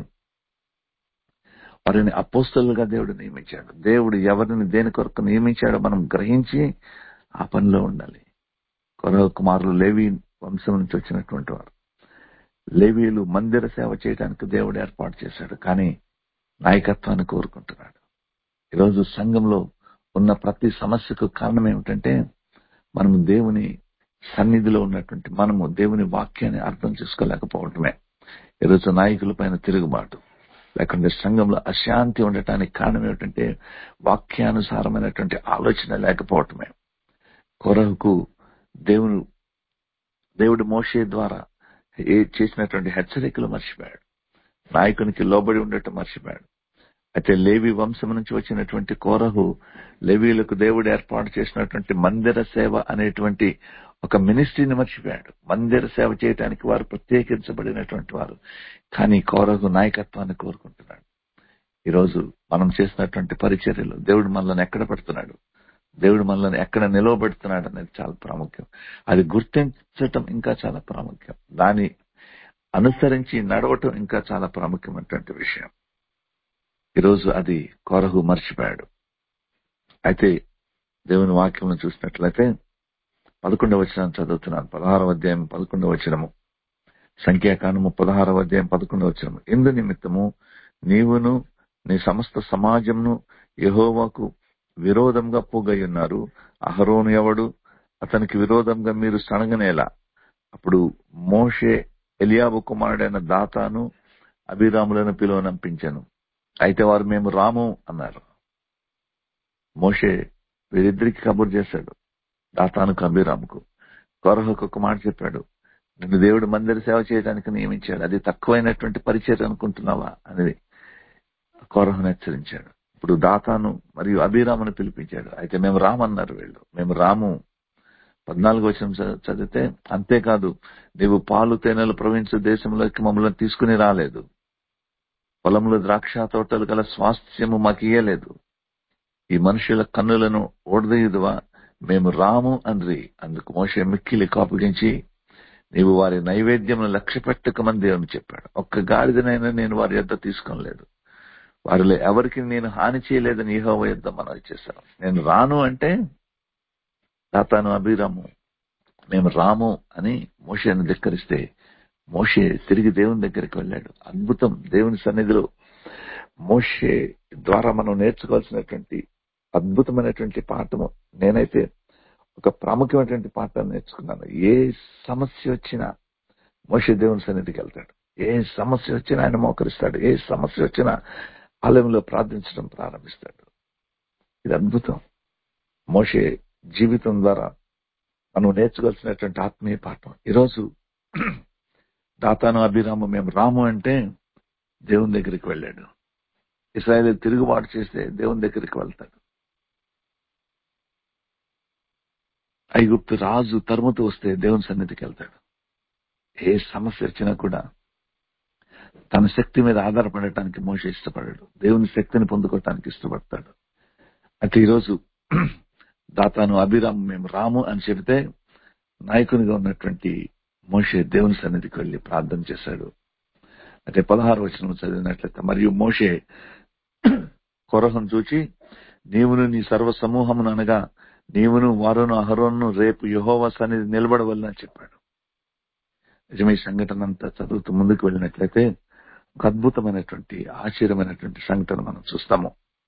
వారిని అపోస్తలుగా దేవుడు నియమించాడు దేవుడు ఎవరిని దేని కొరకు నియమించాడో మనం గ్రహించి ఆ పనిలో ఉండాలి కొరవ కుమారులు లేవి వంశం నుంచి వచ్చినటువంటి వారు లేవీలు మందిర సేవ చేయడానికి దేవుడు ఏర్పాటు చేశాడు కానీ నాయకత్వాన్ని కోరుకుంటున్నాడు ఈరోజు సంఘంలో ఉన్న ప్రతి సమస్యకు కారణం ఏమిటంటే మనము దేవుని సన్నిధిలో ఉన్నటువంటి మనము దేవుని వాక్యాన్ని అర్థం చేసుకోలేకపోవటమే ఈరోజు నాయకుల పైన తిరుగుబాటు లేకుంటే సంఘంలో అశాంతి ఉండటానికి కారణం ఏమిటంటే వాక్యానుసారమైనటువంటి ఆలోచన లేకపోవటమే కొరహకు దేవుడు దేవుడు మోషే ద్వారా ఏ చేసినటువంటి హెచ్చరికలు మర్చిపోయాడు నాయకునికి లోబడి ఉండటం మర్చిపోయాడు అయితే లేవి వంశం నుంచి వచ్చినటువంటి కోరహు లేవీలకు దేవుడు ఏర్పాటు చేసినటువంటి మందిర సేవ అనేటువంటి ఒక మినిస్ట్రీని మర్చిపోయాడు మందిర సేవ చేయడానికి వారు ప్రత్యేకించబడినటువంటి వారు కానీ కోరహు నాయకత్వాన్ని కోరుకుంటున్నాడు ఈరోజు మనం చేసినటువంటి పరిచర్యలు దేవుడు మనల్ని ఎక్కడ పెడుతున్నాడు దేవుడు మనల్ని ఎక్కడ నిలవబెడుతున్నాడు అనేది చాలా ప్రాముఖ్యం అది గుర్తించటం ఇంకా చాలా ప్రాముఖ్యం దాన్ని అనుసరించి నడవటం ఇంకా చాలా ప్రాముఖ్యమైనటువంటి విషయం ఈరోజు అది కొరహు మర్చిపోయాడు అయితే దేవుని వాక్యం చూసినట్లయితే పదకొండవ వచనం చదువుతున్నాను పదహారవ అధ్యాయం పదకొండవ వచనము సంఖ్యాకాండము పదహారవ అధ్యాయం పదకొండవ వచనము ఎందు నిమిత్తము నీవును నీ సమస్త సమాజంను యహోవాకు విరోధంగా పోగయ్యున్నారు అహరోను ఎవడు అతనికి విరోధంగా మీరు సణగనేలా అప్పుడు మోషే ఎలియాబు కుమారుడైన దాతాను అభిరాములను పిలువనంపించాను అయితే వారు మేము రాము అన్నారు మోషే వీరిద్దరికి కబురు చేశాడు దాతానుకు అభిరాముకు కొరహకు ఒక మాట చెప్పాడు నిన్ను దేవుడు మందిర సేవ చేయడానికి నియమించాడు అది తక్కువైనటువంటి పరిచయం అనుకుంటున్నావా అనేది కొరహను హెచ్చరించాడు ఇప్పుడు దాతాను మరియు అభిరామును పిలిపించాడు అయితే మేము రామన్నారు వీళ్ళు మేము రాము పద్నాలుగు వచ్చిన చదివితే అంతేకాదు నీవు పాలు తేనెలు ప్రవహించే దేశంలోకి మమ్మల్ని తీసుకుని రాలేదు పొలంలో ద్రాక్ష తోటలు గల స్వాస్థ్యము మాకు ఇయ్యలేదు ఈ మనుషుల కన్నులను ఓడదీయుదువా మేము రాము అంద్రి అందుకు మోసే మిక్కిలి కాపుగించి నీవు వారి నైవేద్యం లక్ష్య పెట్టకమని దేవుని చెప్పాడు ఒక్క గాడిదనైనా నేను వారి యొద్ద తీసుకోలేదు వారిలో ఎవరికి నేను హాని చేయలేదని ఈహోవ యుద్ధ మనం చేశాను నేను రాను అంటే తాతాను అభిరాము మేము రాము అని మోషేని ధిక్కరిస్తే మోషే తిరిగి దేవుని దగ్గరికి వెళ్ళాడు అద్భుతం దేవుని సన్నిధిలో మోషే ద్వారా మనం నేర్చుకోవాల్సినటువంటి అద్భుతమైనటువంటి పాఠము నేనైతే ఒక ప్రాముఖ్యమైనటువంటి పాఠాన్ని నేర్చుకున్నాను ఏ సమస్య వచ్చినా మోషే దేవుని సన్నిధికి వెళ్తాడు ఏ సమస్య వచ్చినా ఆయన మోకరిస్తాడు ఏ సమస్య వచ్చినా ఆలయంలో ప్రార్థించడం ప్రారంభిస్తాడు ఇది అద్భుతం మోషే జీవితం ద్వారా మనం నేర్చుకోవాల్సినటువంటి ఆత్మీయ పాఠం ఈరోజు దాతాను అభిరాము మేము రాము అంటే దేవుని దగ్గరికి వెళ్ళాడు ఇస్రాయల్ తిరుగుబాటు చేస్తే దేవుని దగ్గరికి వెళ్తాడు ఐగుప్తు రాజు తరుముతూ వస్తే దేవుని సన్నిధికి వెళ్తాడు ఏ సమస్య వచ్చినా కూడా తన శక్తి మీద ఆధారపడటానికి మోస ఇష్టపడాడు దేవుని శక్తిని పొందుకోవటానికి ఇష్టపడతాడు అయితే ఈరోజు దాతాను అభిరామ్ మేము రాము అని చెబితే నాయకునిగా ఉన్నటువంటి మోషే దేవుని సన్నిధికి వెళ్లి ప్రార్థన చేశాడు అయితే పదహారు వచనం చదివినట్లయితే మరియు మోషే కొరహం చూచి నీవును నీ సర్వ సమూహమును అనగా నీవును వారును అహరోను రేపు యహోవా సన్నిధి నిలబడవల్లని చెప్పాడు నిజమే సంఘటన అంతా చదువుతూ ముందుకు వెళ్ళినట్లయితే ఒక అద్భుతమైనటువంటి ఆశ్చర్యమైనటువంటి సంఘటన మనం చూస్తాము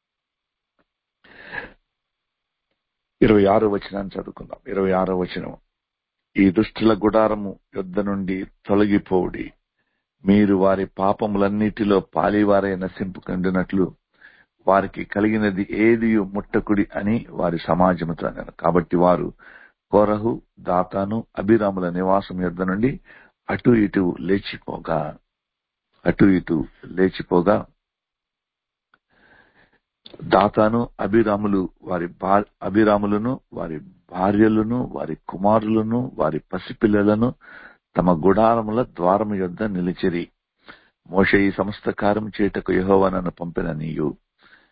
ఇరవై ఆరో వచనాన్ని చదువుకుందాం ఇరవై ఆరో వచనం ఈ దుష్టుల గుడారము యుద్ధ నుండి తొలగిపోవుడి మీరు వారి పాపములన్నిటిలో పాలివారై నశింపుకుండినట్లు వారికి కలిగినది ఏది ముట్టకుడి అని వారి సమాజముతో అన్నారు కాబట్టి వారు కోరహు దాతాను అభిరాముల నివాసం యుద్ధ నుండి అటు ఇటు లేచిపోగా అటు ఇటు లేచిపోగా దాతాను అభిరాములు వారి అభిరాములను వారి భార్యలను వారి కుమారులను వారి పసిపిల్లలను తమ గుడారముల ద్వారము యొద్ద నిలిచిరి మోష ఈ సమస్త కార్యం చేయటకు యహోవా నన్ను పంపిన నీయు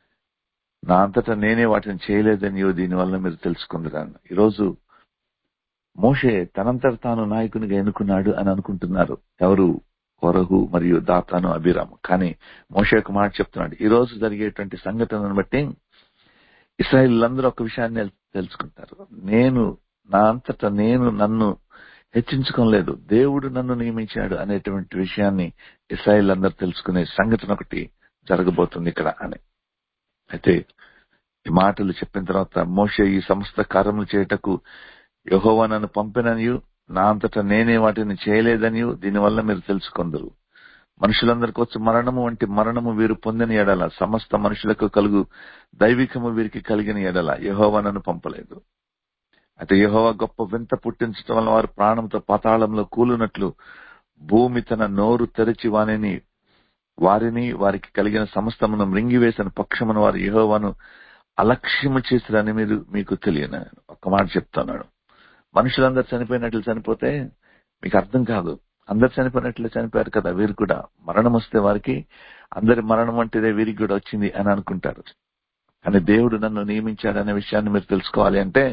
నా అంతటా నేనే వాటిని చేయలేదని దీనివల్ల మీరు తెలుసుకుందిరాను ఈరోజు మోషే తనంతట తాను నాయకునిగా ఎన్నుకున్నాడు అని అనుకుంటున్నారు ఎవరు కొరహు మరియు దాతాను అభిరాము కానీ మోషే ఒక మాట చెప్తున్నాడు ఈ రోజు జరిగేటువంటి సంఘటనను బట్టి ఇస్రాయిల్ అందరూ ఒక విషయాన్ని తెలుసుకుంటారు నేను నా అంతటా నేను నన్ను హెచ్చించుకోలేదు దేవుడు నన్ను నియమించాడు అనేటువంటి విషయాన్ని ఇస్రాయిల్ అందరూ తెలుసుకునే సంఘటన ఒకటి జరగబోతుంది ఇక్కడ అని అయితే ఈ మాటలు చెప్పిన తర్వాత మోషే ఈ సమస్త కార్యములు చేయటకు యహోవా నన్ను పంపిననియు నా అంతటా నేనే వాటిని చేయలేదనియు దీనివల్ల మీరు తెలుసుకొందరు మనుషులందరికీ వచ్చి మరణము వంటి మరణము వీరు పొందిన ఎడల సమస్త మనుషులకు కలుగు దైవికము వీరికి కలిగిన ఎడల యహోవా నన్ను పంపలేదు అయితే యహోవా గొప్ప వింత పుట్టించడం వల్ల వారు ప్రాణంతో పాతాళంలో కూలునట్లు భూమి తన నోరు తెరిచి వానిని వారిని వారికి కలిగిన సమస్తమును మృంగివేసిన పక్షమును వారు యహోవాను అలక్ష్యము చేసిరని మీరు మీకు తెలియను ఒక్క మాట చెప్తున్నాడు మనుషులందరూ చనిపోయినట్లు చనిపోతే మీకు అర్థం కాదు అందరు చనిపోయినట్లు చనిపోయారు కదా వీరు కూడా మరణం వస్తే వారికి అందరి మరణం వంటిదే వీరికి కూడా వచ్చింది అని అనుకుంటారు కానీ దేవుడు నన్ను నియమించాడనే విషయాన్ని మీరు తెలుసుకోవాలి అంటే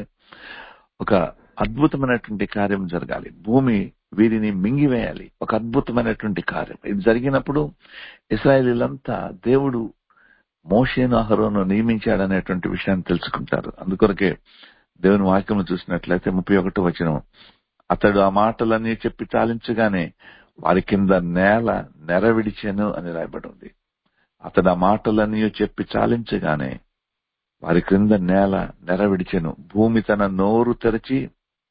ఒక అద్భుతమైనటువంటి కార్యం జరగాలి భూమి వీరిని మింగివేయాలి ఒక అద్భుతమైనటువంటి కార్యం ఇది జరిగినప్పుడు ఇస్రాయేలీలంతా దేవుడు మోషేను అహరోను నియమించాడనేటువంటి విషయాన్ని తెలుసుకుంటారు అందుకొరకే దేవుని వాక్యం చూసినట్లయితే ముప్పై ఒకటో వచ్చిన అతడు ఆ మాటలన్నీ చెప్పి చాలించగానే వారి కింద నేల నెరవిడిచెను అని రాయబడి ఉంది అతడు ఆ మాటలన్నీ చెప్పి చాలించగానే వారి క్రింద నేల నెరవిడిచెను భూమి తన నోరు తెరచి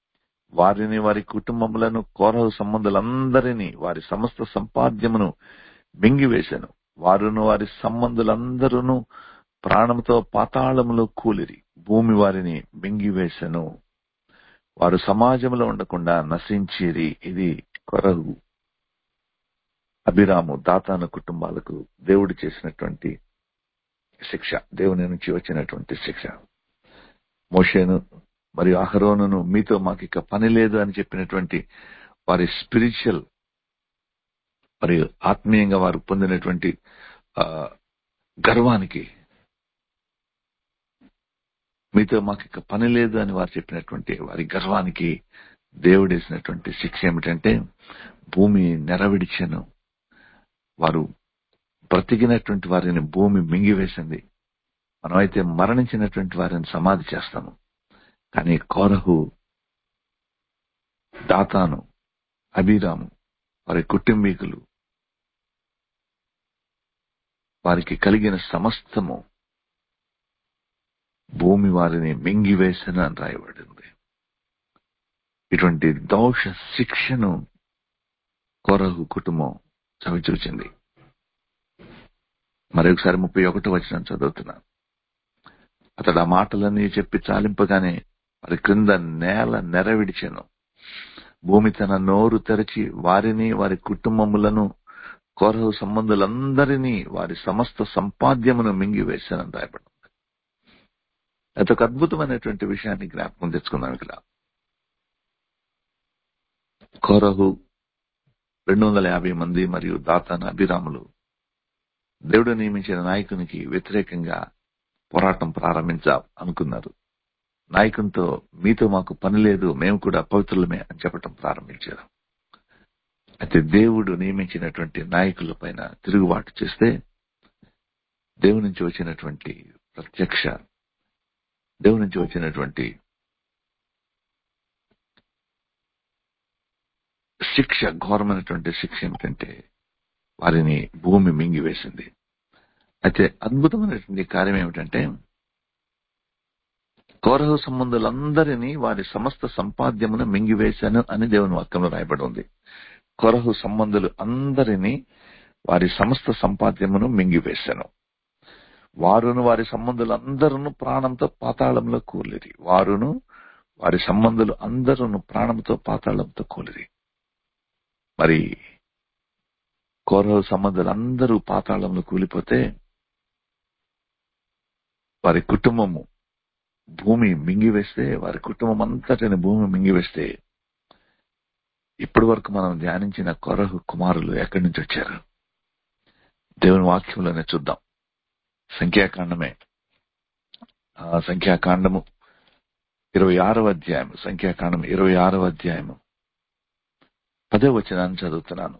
వారిని వారి కుటుంబములను కోరహు సంబంధులందరినీ వారి సమస్త సంపాద్యమును మింగివేశాను వారును వారి సంబంధులందరూ ప్రాణంతో పాతాళములో కూలిరి భూమి వారిని మింగివేశను వారు సమాజంలో ఉండకుండా నశించిరి ఇది కొరగు అభిరాము దాతాను కుటుంబాలకు దేవుడు చేసినటువంటి శిక్ష దేవుని నుంచి వచ్చినటువంటి శిక్ష మోషేను మరియు అహరోనును మీతో మాకు ఇక పని లేదు అని చెప్పినటువంటి వారి స్పిరిచువల్ మరియు ఆత్మీయంగా వారు పొందినటువంటి గర్వానికి మీతో మాకు ఇక పని లేదు అని వారు చెప్పినటువంటి వారి గర్వానికి దేవుడేసినటువంటి శిక్ష ఏమిటంటే భూమి నెరవిడిచెను వారు బ్రతికినటువంటి వారిని భూమి మింగివేసింది మనమైతే మరణించినటువంటి వారిని సమాధి చేస్తాము కానీ కోరహు దాతాను అభిరాము వారి కుటుంబీకులు వారికి కలిగిన సమస్తము భూమి వారిని మింగివేసిన అని రాయబడింది ఇటువంటి దోష శిక్షను కొరహు కుటుంబం చవిచూచింది మరొకసారి ముప్పై ఒకటో వచ్చిన చదువుతున్నాను అతడు ఆ మాటలన్నీ చెప్పి చాలింపగానే వారి క్రింద నేల నెరవిడిచెను భూమి తన నోరు తెరచి వారిని వారి కుటుంబములను కోరహు సంబంధులందరినీ వారి సమస్త సంపాద్యమును మింగివేశానని రాయబడింది అదొక అద్భుతమైనటువంటి విషయాన్ని జ్ఞాపకం తెచ్చుకుందాం ఇక్కడ కోరహు రెండు వందల యాభై మంది మరియు దాతాన అభిరాములు దేవుడు నియమించిన నాయకునికి వ్యతిరేకంగా పోరాటం ప్రారంభించా అనుకున్నారు నాయకునితో మీతో మాకు పని లేదు మేము కూడా పవిత్రులమే అని చెప్పటం ప్రారంభించారు అయితే దేవుడు నియమించినటువంటి నాయకుల పైన తిరుగుబాటు చేస్తే దేవుడి నుంచి వచ్చినటువంటి ప్రత్యక్ష దేవుడి నుంచి వచ్చినటువంటి శిక్ష ఘోరమైనటువంటి శిక్ష ఏమిటంటే వారిని భూమి మింగివేసింది అయితే అద్భుతమైనటువంటి కార్యం ఏమిటంటే కోరహ సంబంధులందరినీ వారి సమస్త సంపాద్యమును మింగివేశాను అని దేవుని వాక్యంలో రాయబడి ఉంది కొరహు సంబంధులు అందరినీ వారి సమస్త సంపాద్యమును మింగివేశాను వారును వారి సంబంధులందరూ ప్రాణంతో పాతాళంలో కూలిరి వారును వారి సంబంధులు అందరూ ప్రాణంతో పాతాళంతో కూలిరి మరి కోరహు సంబంధులందరూ పాతాళంలో కూలిపోతే వారి కుటుంబము భూమి మింగివేస్తే వారి కుటుంబం అంతటిని భూమి మింగివేస్తే ఇప్పటి వరకు మనం ధ్యానించిన కొరహు కుమారులు ఎక్కడి నుంచి వచ్చారు దేవుని వాక్యంలోనే చూద్దాం సంఖ్యాకాండమే ఆ సంఖ్యాకాండము ఇరవై ఆరవ అధ్యాయం సంఖ్యాకాండం ఇరవై ఆరవ అధ్యాయము పదో వచనాన్ని చదువుతున్నాను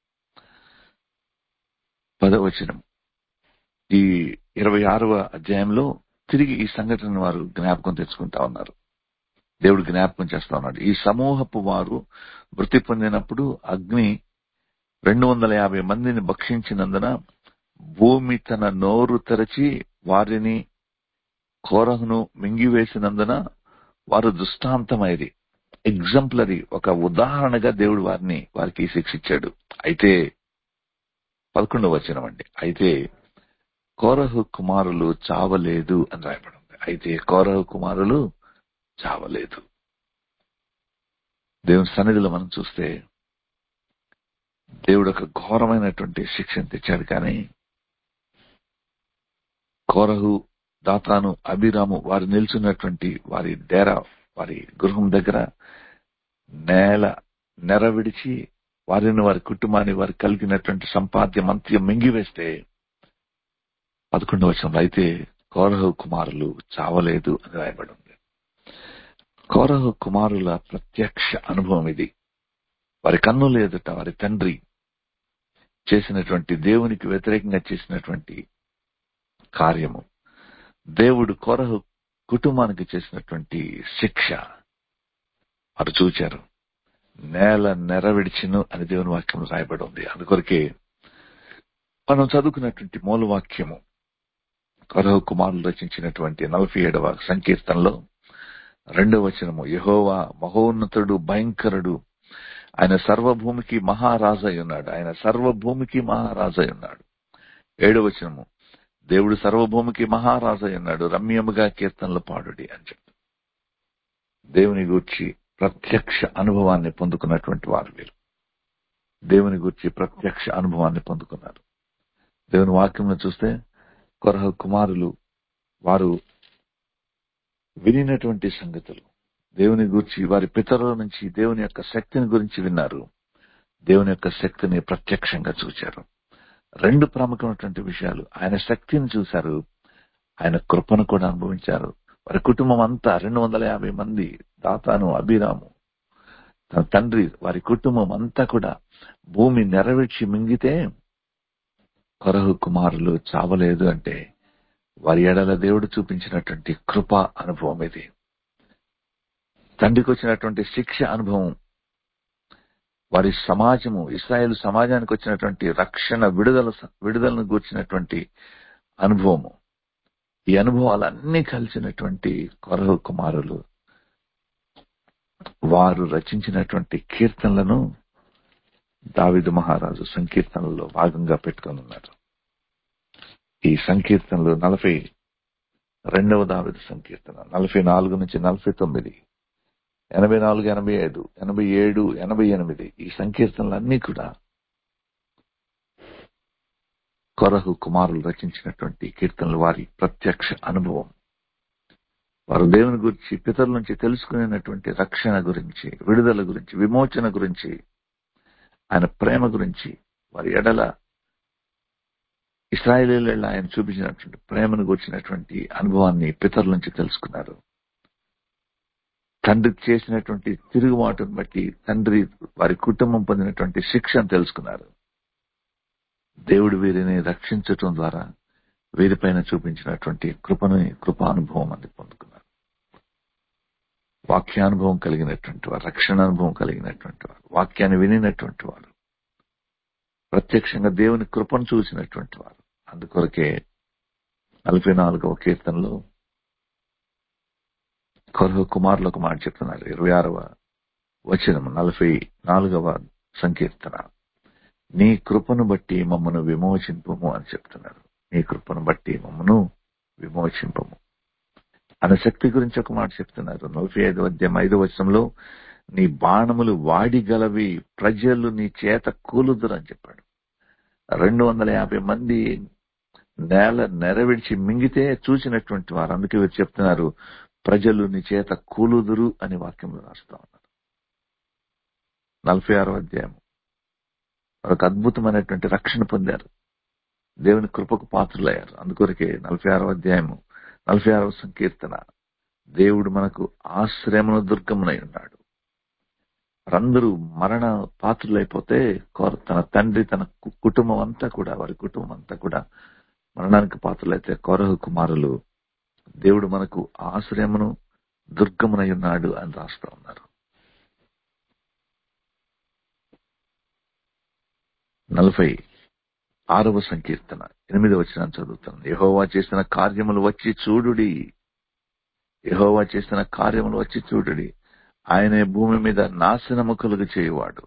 పదో వచనం ఈ ఇరవై ఆరవ అధ్యాయంలో తిరిగి ఈ సంఘటన వారు జ్ఞాపకం తెచ్చుకుంటా ఉన్నారు దేవుడు జ్ఞాపకం చేస్తా ఉన్నాడు ఈ సమూహపు వారు మృతి పొందినప్పుడు అగ్ని రెండు వందల యాభై మందిని భక్షించినందున భూమి తన నోరు తెరచి వారిని కోరహును మింగివేసినందున వారు దృష్టాంతమైది ఎగ్జంప్లరీ ఒక ఉదాహరణగా దేవుడు వారిని వారికి శిక్షించాడు అయితే పదకొండవ వచనం అండి అయితే కోరహు కుమారులు చావలేదు అని రాయబడింది అయితే కోరహు కుమారులు చావలేదు దేవుని సన్నిధిలో మనం చూస్తే దేవుడు ఒక ఘోరమైనటువంటి శిక్షను తెచ్చాడు కానీ కోరహు దాతాను అభిరాము వారు నిల్చున్నటువంటి వారి డేరా వారి గృహం దగ్గర నేల నెర విడిచి వారిని వారి కుటుంబాన్ని వారి కలిగినటువంటి సంపాద్యం అంత్యం మింగివేస్తే పదకొండవ వచనంలో అయితే కోరహు కుమారులు చావలేదు అని రాయబడి ఉంది కోరహు కుమారుల ప్రత్యక్ష అనుభవం ఇది వారి కన్నులు ఎదుట వారి తండ్రి చేసినటువంటి దేవునికి వ్యతిరేకంగా చేసినటువంటి కార్యము దేవుడు కోరహు కుటుంబానికి చేసినటువంటి శిక్ష వారు చూచారు నేల నెరవిడిచిను అని దేవుని వాక్యం రాయబడి ఉంది అందుకొరకే మనం చదువుకున్నటువంటి మూలవాక్యము కొరహు కుమారులు రచించినటువంటి నలభై ఏడవ సంకీర్తనలో రెండవ వచనము యహోవా మహోన్నతుడు భయంకరుడు ఆయన సర్వభూమికి మహారాజై ఉన్నాడు ఆయన సర్వభూమికి మహారాజై ఉన్నాడు ఏడవ వచనము దేవుడు సర్వభూమికి మహారాజై ఉన్నాడు రమ్యముగా కీర్తనలు పాడుడి అని చెప్పి దేవుని గూర్చి ప్రత్యక్ష అనుభవాన్ని పొందుకున్నటువంటి వారు వీరు దేవుని గూర్చి ప్రత్యక్ష అనుభవాన్ని పొందుకున్నారు దేవుని వాక్యంలో చూస్తే కొరహ కుమారులు వారు వినినటువంటి సంగతులు దేవుని గురించి వారి పితరుల నుంచి దేవుని యొక్క శక్తిని గురించి విన్నారు దేవుని యొక్క శక్తిని ప్రత్యక్షంగా చూశారు రెండు ప్రాముఖ్యమైనటువంటి విషయాలు ఆయన శక్తిని చూశారు ఆయన కృపను కూడా అనుభవించారు వారి కుటుంబం అంతా రెండు వందల యాభై మంది దాతాను అభిరాము తన తండ్రి వారి కుటుంబం అంతా కూడా భూమి నెరవేర్చి మింగితే కొరహు కుమారులు చావలేదు అంటే వారి ఎడల దేవుడు చూపించినటువంటి కృప అనుభవం ఇది తండ్రికి వచ్చినటువంటి శిక్ష అనుభవం వారి సమాజము ఇస్రాయేల్ సమాజానికి వచ్చినటువంటి రక్షణ విడుదల విడుదలను గూర్చినటువంటి అనుభవము ఈ అనుభవాలన్నీ కలిసినటువంటి కొరహు కుమారులు వారు రచించినటువంటి కీర్తనలను దావిదు మహారాజు సంకీర్తనలో భాగంగా పెట్టుకొని ఉన్నారు ఈ సంకీర్తనలు నలభై రెండవ దావిదు సంకీర్తన నలభై నాలుగు నుంచి నలభై తొమ్మిది ఎనభై నాలుగు ఎనభై ఐదు ఎనభై ఏడు ఎనభై ఎనిమిది ఈ సంకీర్తనలన్నీ కూడా కొరహు కుమారులు రచించినటువంటి కీర్తనలు వారి ప్రత్యక్ష అనుభవం వారు దేవుని గురించి పితరుల నుంచి తెలుసుకునేటువంటి రక్షణ గురించి విడుదల గురించి విమోచన గురించి ఆయన ప్రేమ గురించి వారి ఎడల ఇస్రాయేలీల ఆయన చూపించినటువంటి ప్రేమను గురించినటువంటి అనుభవాన్ని పితరుల నుంచి తెలుసుకున్నారు తండ్రి చేసినటువంటి తిరుగుబాటును బట్టి తండ్రి వారి కుటుంబం పొందినటువంటి శిక్షను తెలుసుకున్నారు దేవుడు వీరిని రక్షించటం ద్వారా వీరిపైన చూపించినటువంటి కృపను కృపానుభవం అని పొందుకున్నారు వాక్యానుభవం కలిగినటువంటి వారు రక్షణ అనుభవం కలిగినటువంటి వారు వాక్యాన్ని వినినటువంటి వారు ప్రత్యక్షంగా దేవుని కృపను చూసినటువంటి వారు అందుకొరకే నలభై నాలుగవ కీర్తనలో కొరహ కుమారులకు మాట చెప్తున్నారు ఇరవై ఆరవ వచనము నలభై నాలుగవ సంకీర్తన నీ కృపను బట్టి మమ్మను విమోచింపము అని చెప్తున్నారు నీ కృపను బట్టి మమ్మను విమోచింపము అనే శక్తి గురించి ఒక మాట చెప్తున్నారు నలభై ఐదు అధ్యాయం ఐదు వచనంలో నీ బాణములు వాడిగలవి ప్రజలు నీ చేత కూలుదురు అని చెప్పాడు రెండు వందల యాభై మంది నేల నెరవిడిచి మింగితే చూసినటువంటి వారు అందుకే వీరు చెప్తున్నారు ప్రజలు నీ చేత కూలుదురు అని వాక్యంలో రాస్తా ఉన్నారు నలభై ఆరో అధ్యాయం ఒక అద్భుతమైనటువంటి రక్షణ పొందారు దేవుని కృపకు పాత్రులయ్యారు అందుకొరకే నలభై ఆరో అధ్యాయము నలభై ఆరవ సంకీర్తన దేవుడు మనకు ఆశ్రయమును దుర్గమునై ఉన్నాడు వారందరూ మరణ పాత్రులైపోతే కోర- తన తండ్రి తన కు- కుటుంబం అంతా కూడా వారి కుటుంబం అంతా కూడా మరణానికి పాత్రలైతే కౌరవ కుమారులు దేవుడు మనకు ఆశ్రయమును దుర్గమునై ఉన్నాడు అని రాస్తా ఉన్నారు నలభై ఆరవ సంకీర్తన ఎనిమిదవ వచనం చదువుతాను యహోవా చేసిన కార్యములు వచ్చి చూడుడి యహోవా చేసిన కార్యములు వచ్చి చూడుడి ఆయనే భూమి మీద నాశనము కలుగు చేయువాడు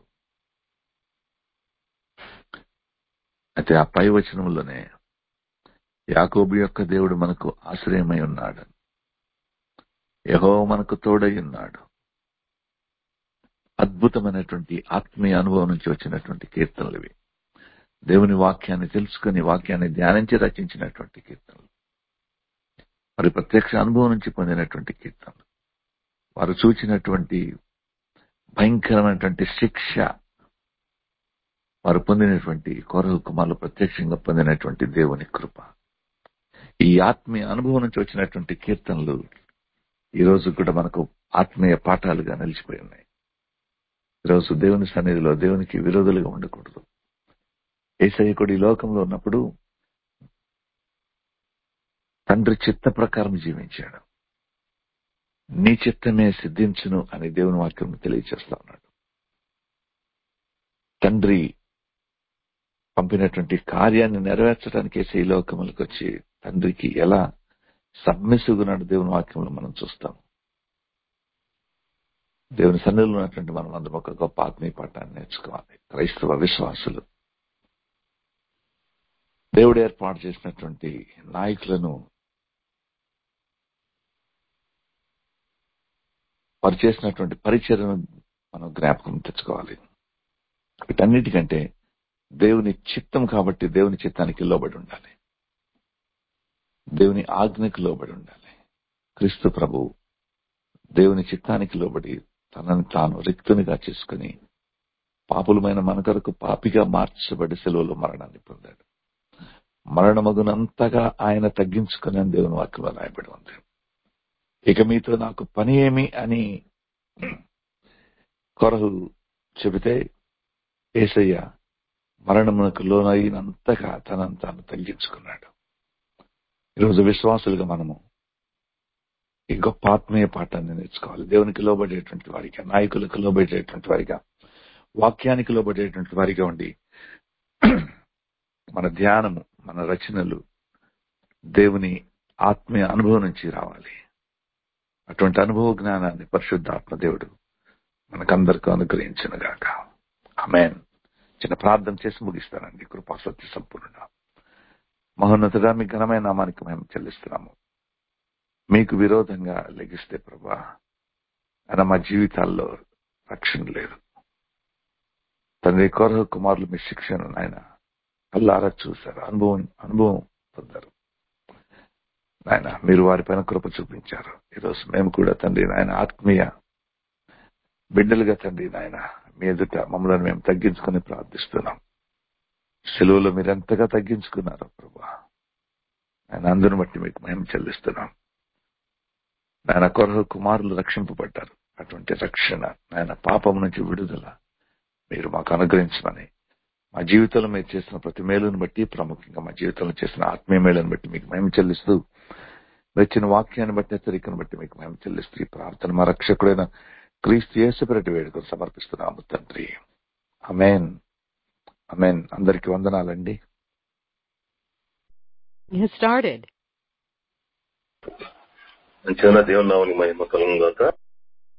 అయితే ఆ పై వచనంలోనే యాకోబు యొక్క దేవుడు మనకు ఆశ్రయమై ఉన్నాడు యహో మనకు తోడై ఉన్నాడు అద్భుతమైనటువంటి ఆత్మీయ అనుభవం నుంచి వచ్చినటువంటి కీర్తనలు ఇవి దేవుని వాక్యాన్ని తెలుసుకుని వాక్యాన్ని ధ్యానించి రచించినటువంటి కీర్తనలు మరి ప్రత్యక్ష అనుభవం నుంచి పొందినటువంటి కీర్తనలు వారు చూచినటువంటి భయంకరమైనటువంటి శిక్ష వారు పొందినటువంటి కోరహ కుమారులు ప్రత్యక్షంగా పొందినటువంటి దేవుని కృప ఈ ఆత్మీయ అనుభవం నుంచి వచ్చినటువంటి కీర్తనలు ఈ రోజు కూడా మనకు ఆత్మీయ పాఠాలుగా నిలిచిపోయి ఉన్నాయి ఈరోజు దేవుని సన్నిధిలో దేవునికి విరోధులుగా ఉండకూడదు ఏసయ్యకుడు ఈ లోకంలో ఉన్నప్పుడు తండ్రి చిత్త ప్రకారం జీవించాడు నీ చిత్తమే సిద్ధించును అని దేవుని వాక్యం తెలియజేస్తా ఉన్నాడు తండ్రి పంపినటువంటి కార్యాన్ని నెరవేర్చడానికి ఈ లోకములకు వచ్చి తండ్రికి ఎలా సబ్మిసిగున్నాడు దేవుని వాక్యంలో మనం చూస్తాం దేవుని సన్నిధిలో ఉన్నటువంటి మనం అందరం ఒక గొప్ప ఆత్మీయ పాఠాన్ని నేర్చుకోవాలి క్రైస్తవ విశ్వాసులు దేవుడు ఏర్పాటు చేసినటువంటి నాయకులను వారు చేసినటువంటి పరిచయను మనం జ్ఞాపకం తెచ్చుకోవాలి వీటన్నిటికంటే దేవుని చిత్తం కాబట్టి దేవుని చిత్తానికి లోబడి ఉండాలి దేవుని ఆజ్ఞకు లోబడి ఉండాలి క్రీస్తు ప్రభు దేవుని చిత్తానికి లోబడి తనని తాను రిక్తునిగా చేసుకుని పాపులమైన మన కొరకు పాపిగా మార్చబడి సెలవులో మరణాన్ని పొందాడు మరణమగునంతగా ఆయన తగ్గించుకుని అని దేవుని వాక్యంలో రాయబడి ఉంది ఇక మీతో నాకు పని ఏమి అని కొరహు చెబితే ఏసయ్య మరణమునకు లోనైనంతగా తనను తాను తగ్గించుకున్నాడు ఈరోజు విశ్వాసులుగా మనము ఈ గొప్ప ఆత్మీయ పాఠాన్ని నేర్చుకోవాలి దేవునికి లోబడేటువంటి వారిగా నాయకులకు లోబడేటువంటి వారిగా వాక్యానికి లోబడేటువంటి వారిగా ఉండి మన ధ్యానము మన రచనలు దేవుని ఆత్మీయ అనుభవం నుంచి రావాలి అటువంటి అనుభవ జ్ఞానాన్ని పరిశుద్ధాత్మ దేవుడు మనకందరికీ అనుగ్రహించిన గాక అమెన్ చిన్న ప్రార్థన చేసి ముగిస్తానండి కృపా సత్య సంపూర్ణ మహోన్నతుడా మీ ఘనమైన నామానికి మేము చెల్లిస్తున్నాము మీకు విరోధంగా లెగిస్తే ప్రభా ఆయన మా జీవితాల్లో రక్షణ లేదు తండ్రి కొరహ కుమారులు మీ శిక్షణ ఆయన కల్లారా చూశారు అనుభవం అనుభవం పొందారు నాయన మీరు వారిపైన కృప చూపించారు ఈరోజు మేము కూడా తండ్రి నాయన ఆత్మీయ బిడ్డలుగా తండ్రి నాయన మీ ఎదుట మమ్మల్ని మేము తగ్గించుకుని ప్రార్థిస్తున్నాం సెలవులో మీరు ఎంతగా తగ్గించుకున్నారో ప్రభా ఆయన అందుని బట్టి మీకు మేము చెల్లిస్తున్నాం నాయన కొరహ కుమారులు రక్షింపబడ్డారు అటువంటి రక్షణ నాయన పాపం నుంచి విడుదల మీరు మాకు అనుగ్రహించమని మా జీవితంలో మీరు చేసిన ప్రతి మేలును బట్టి ప్రాముఖ్యంగా మా జీవితంలో చేసిన ఆత్మీయ మేలును బట్టి మీకు మేము చెల్లిస్తూ వచ్చిన వాక్యాన్ని బట్టి హెచ్చరికను బట్టి మీకు మేము చెల్లిస్తూ ఈ ప్రార్థన మా రక్షకుడైన క్రీస్తు యేసుపరటి వేడుకలు సమర్పిస్తున్నాము తండ్రి అమేన్ అమేన్ అందరికి వందనాలండి has started. మంచిగా దేవుని నామని మహిమ కలుగుగాక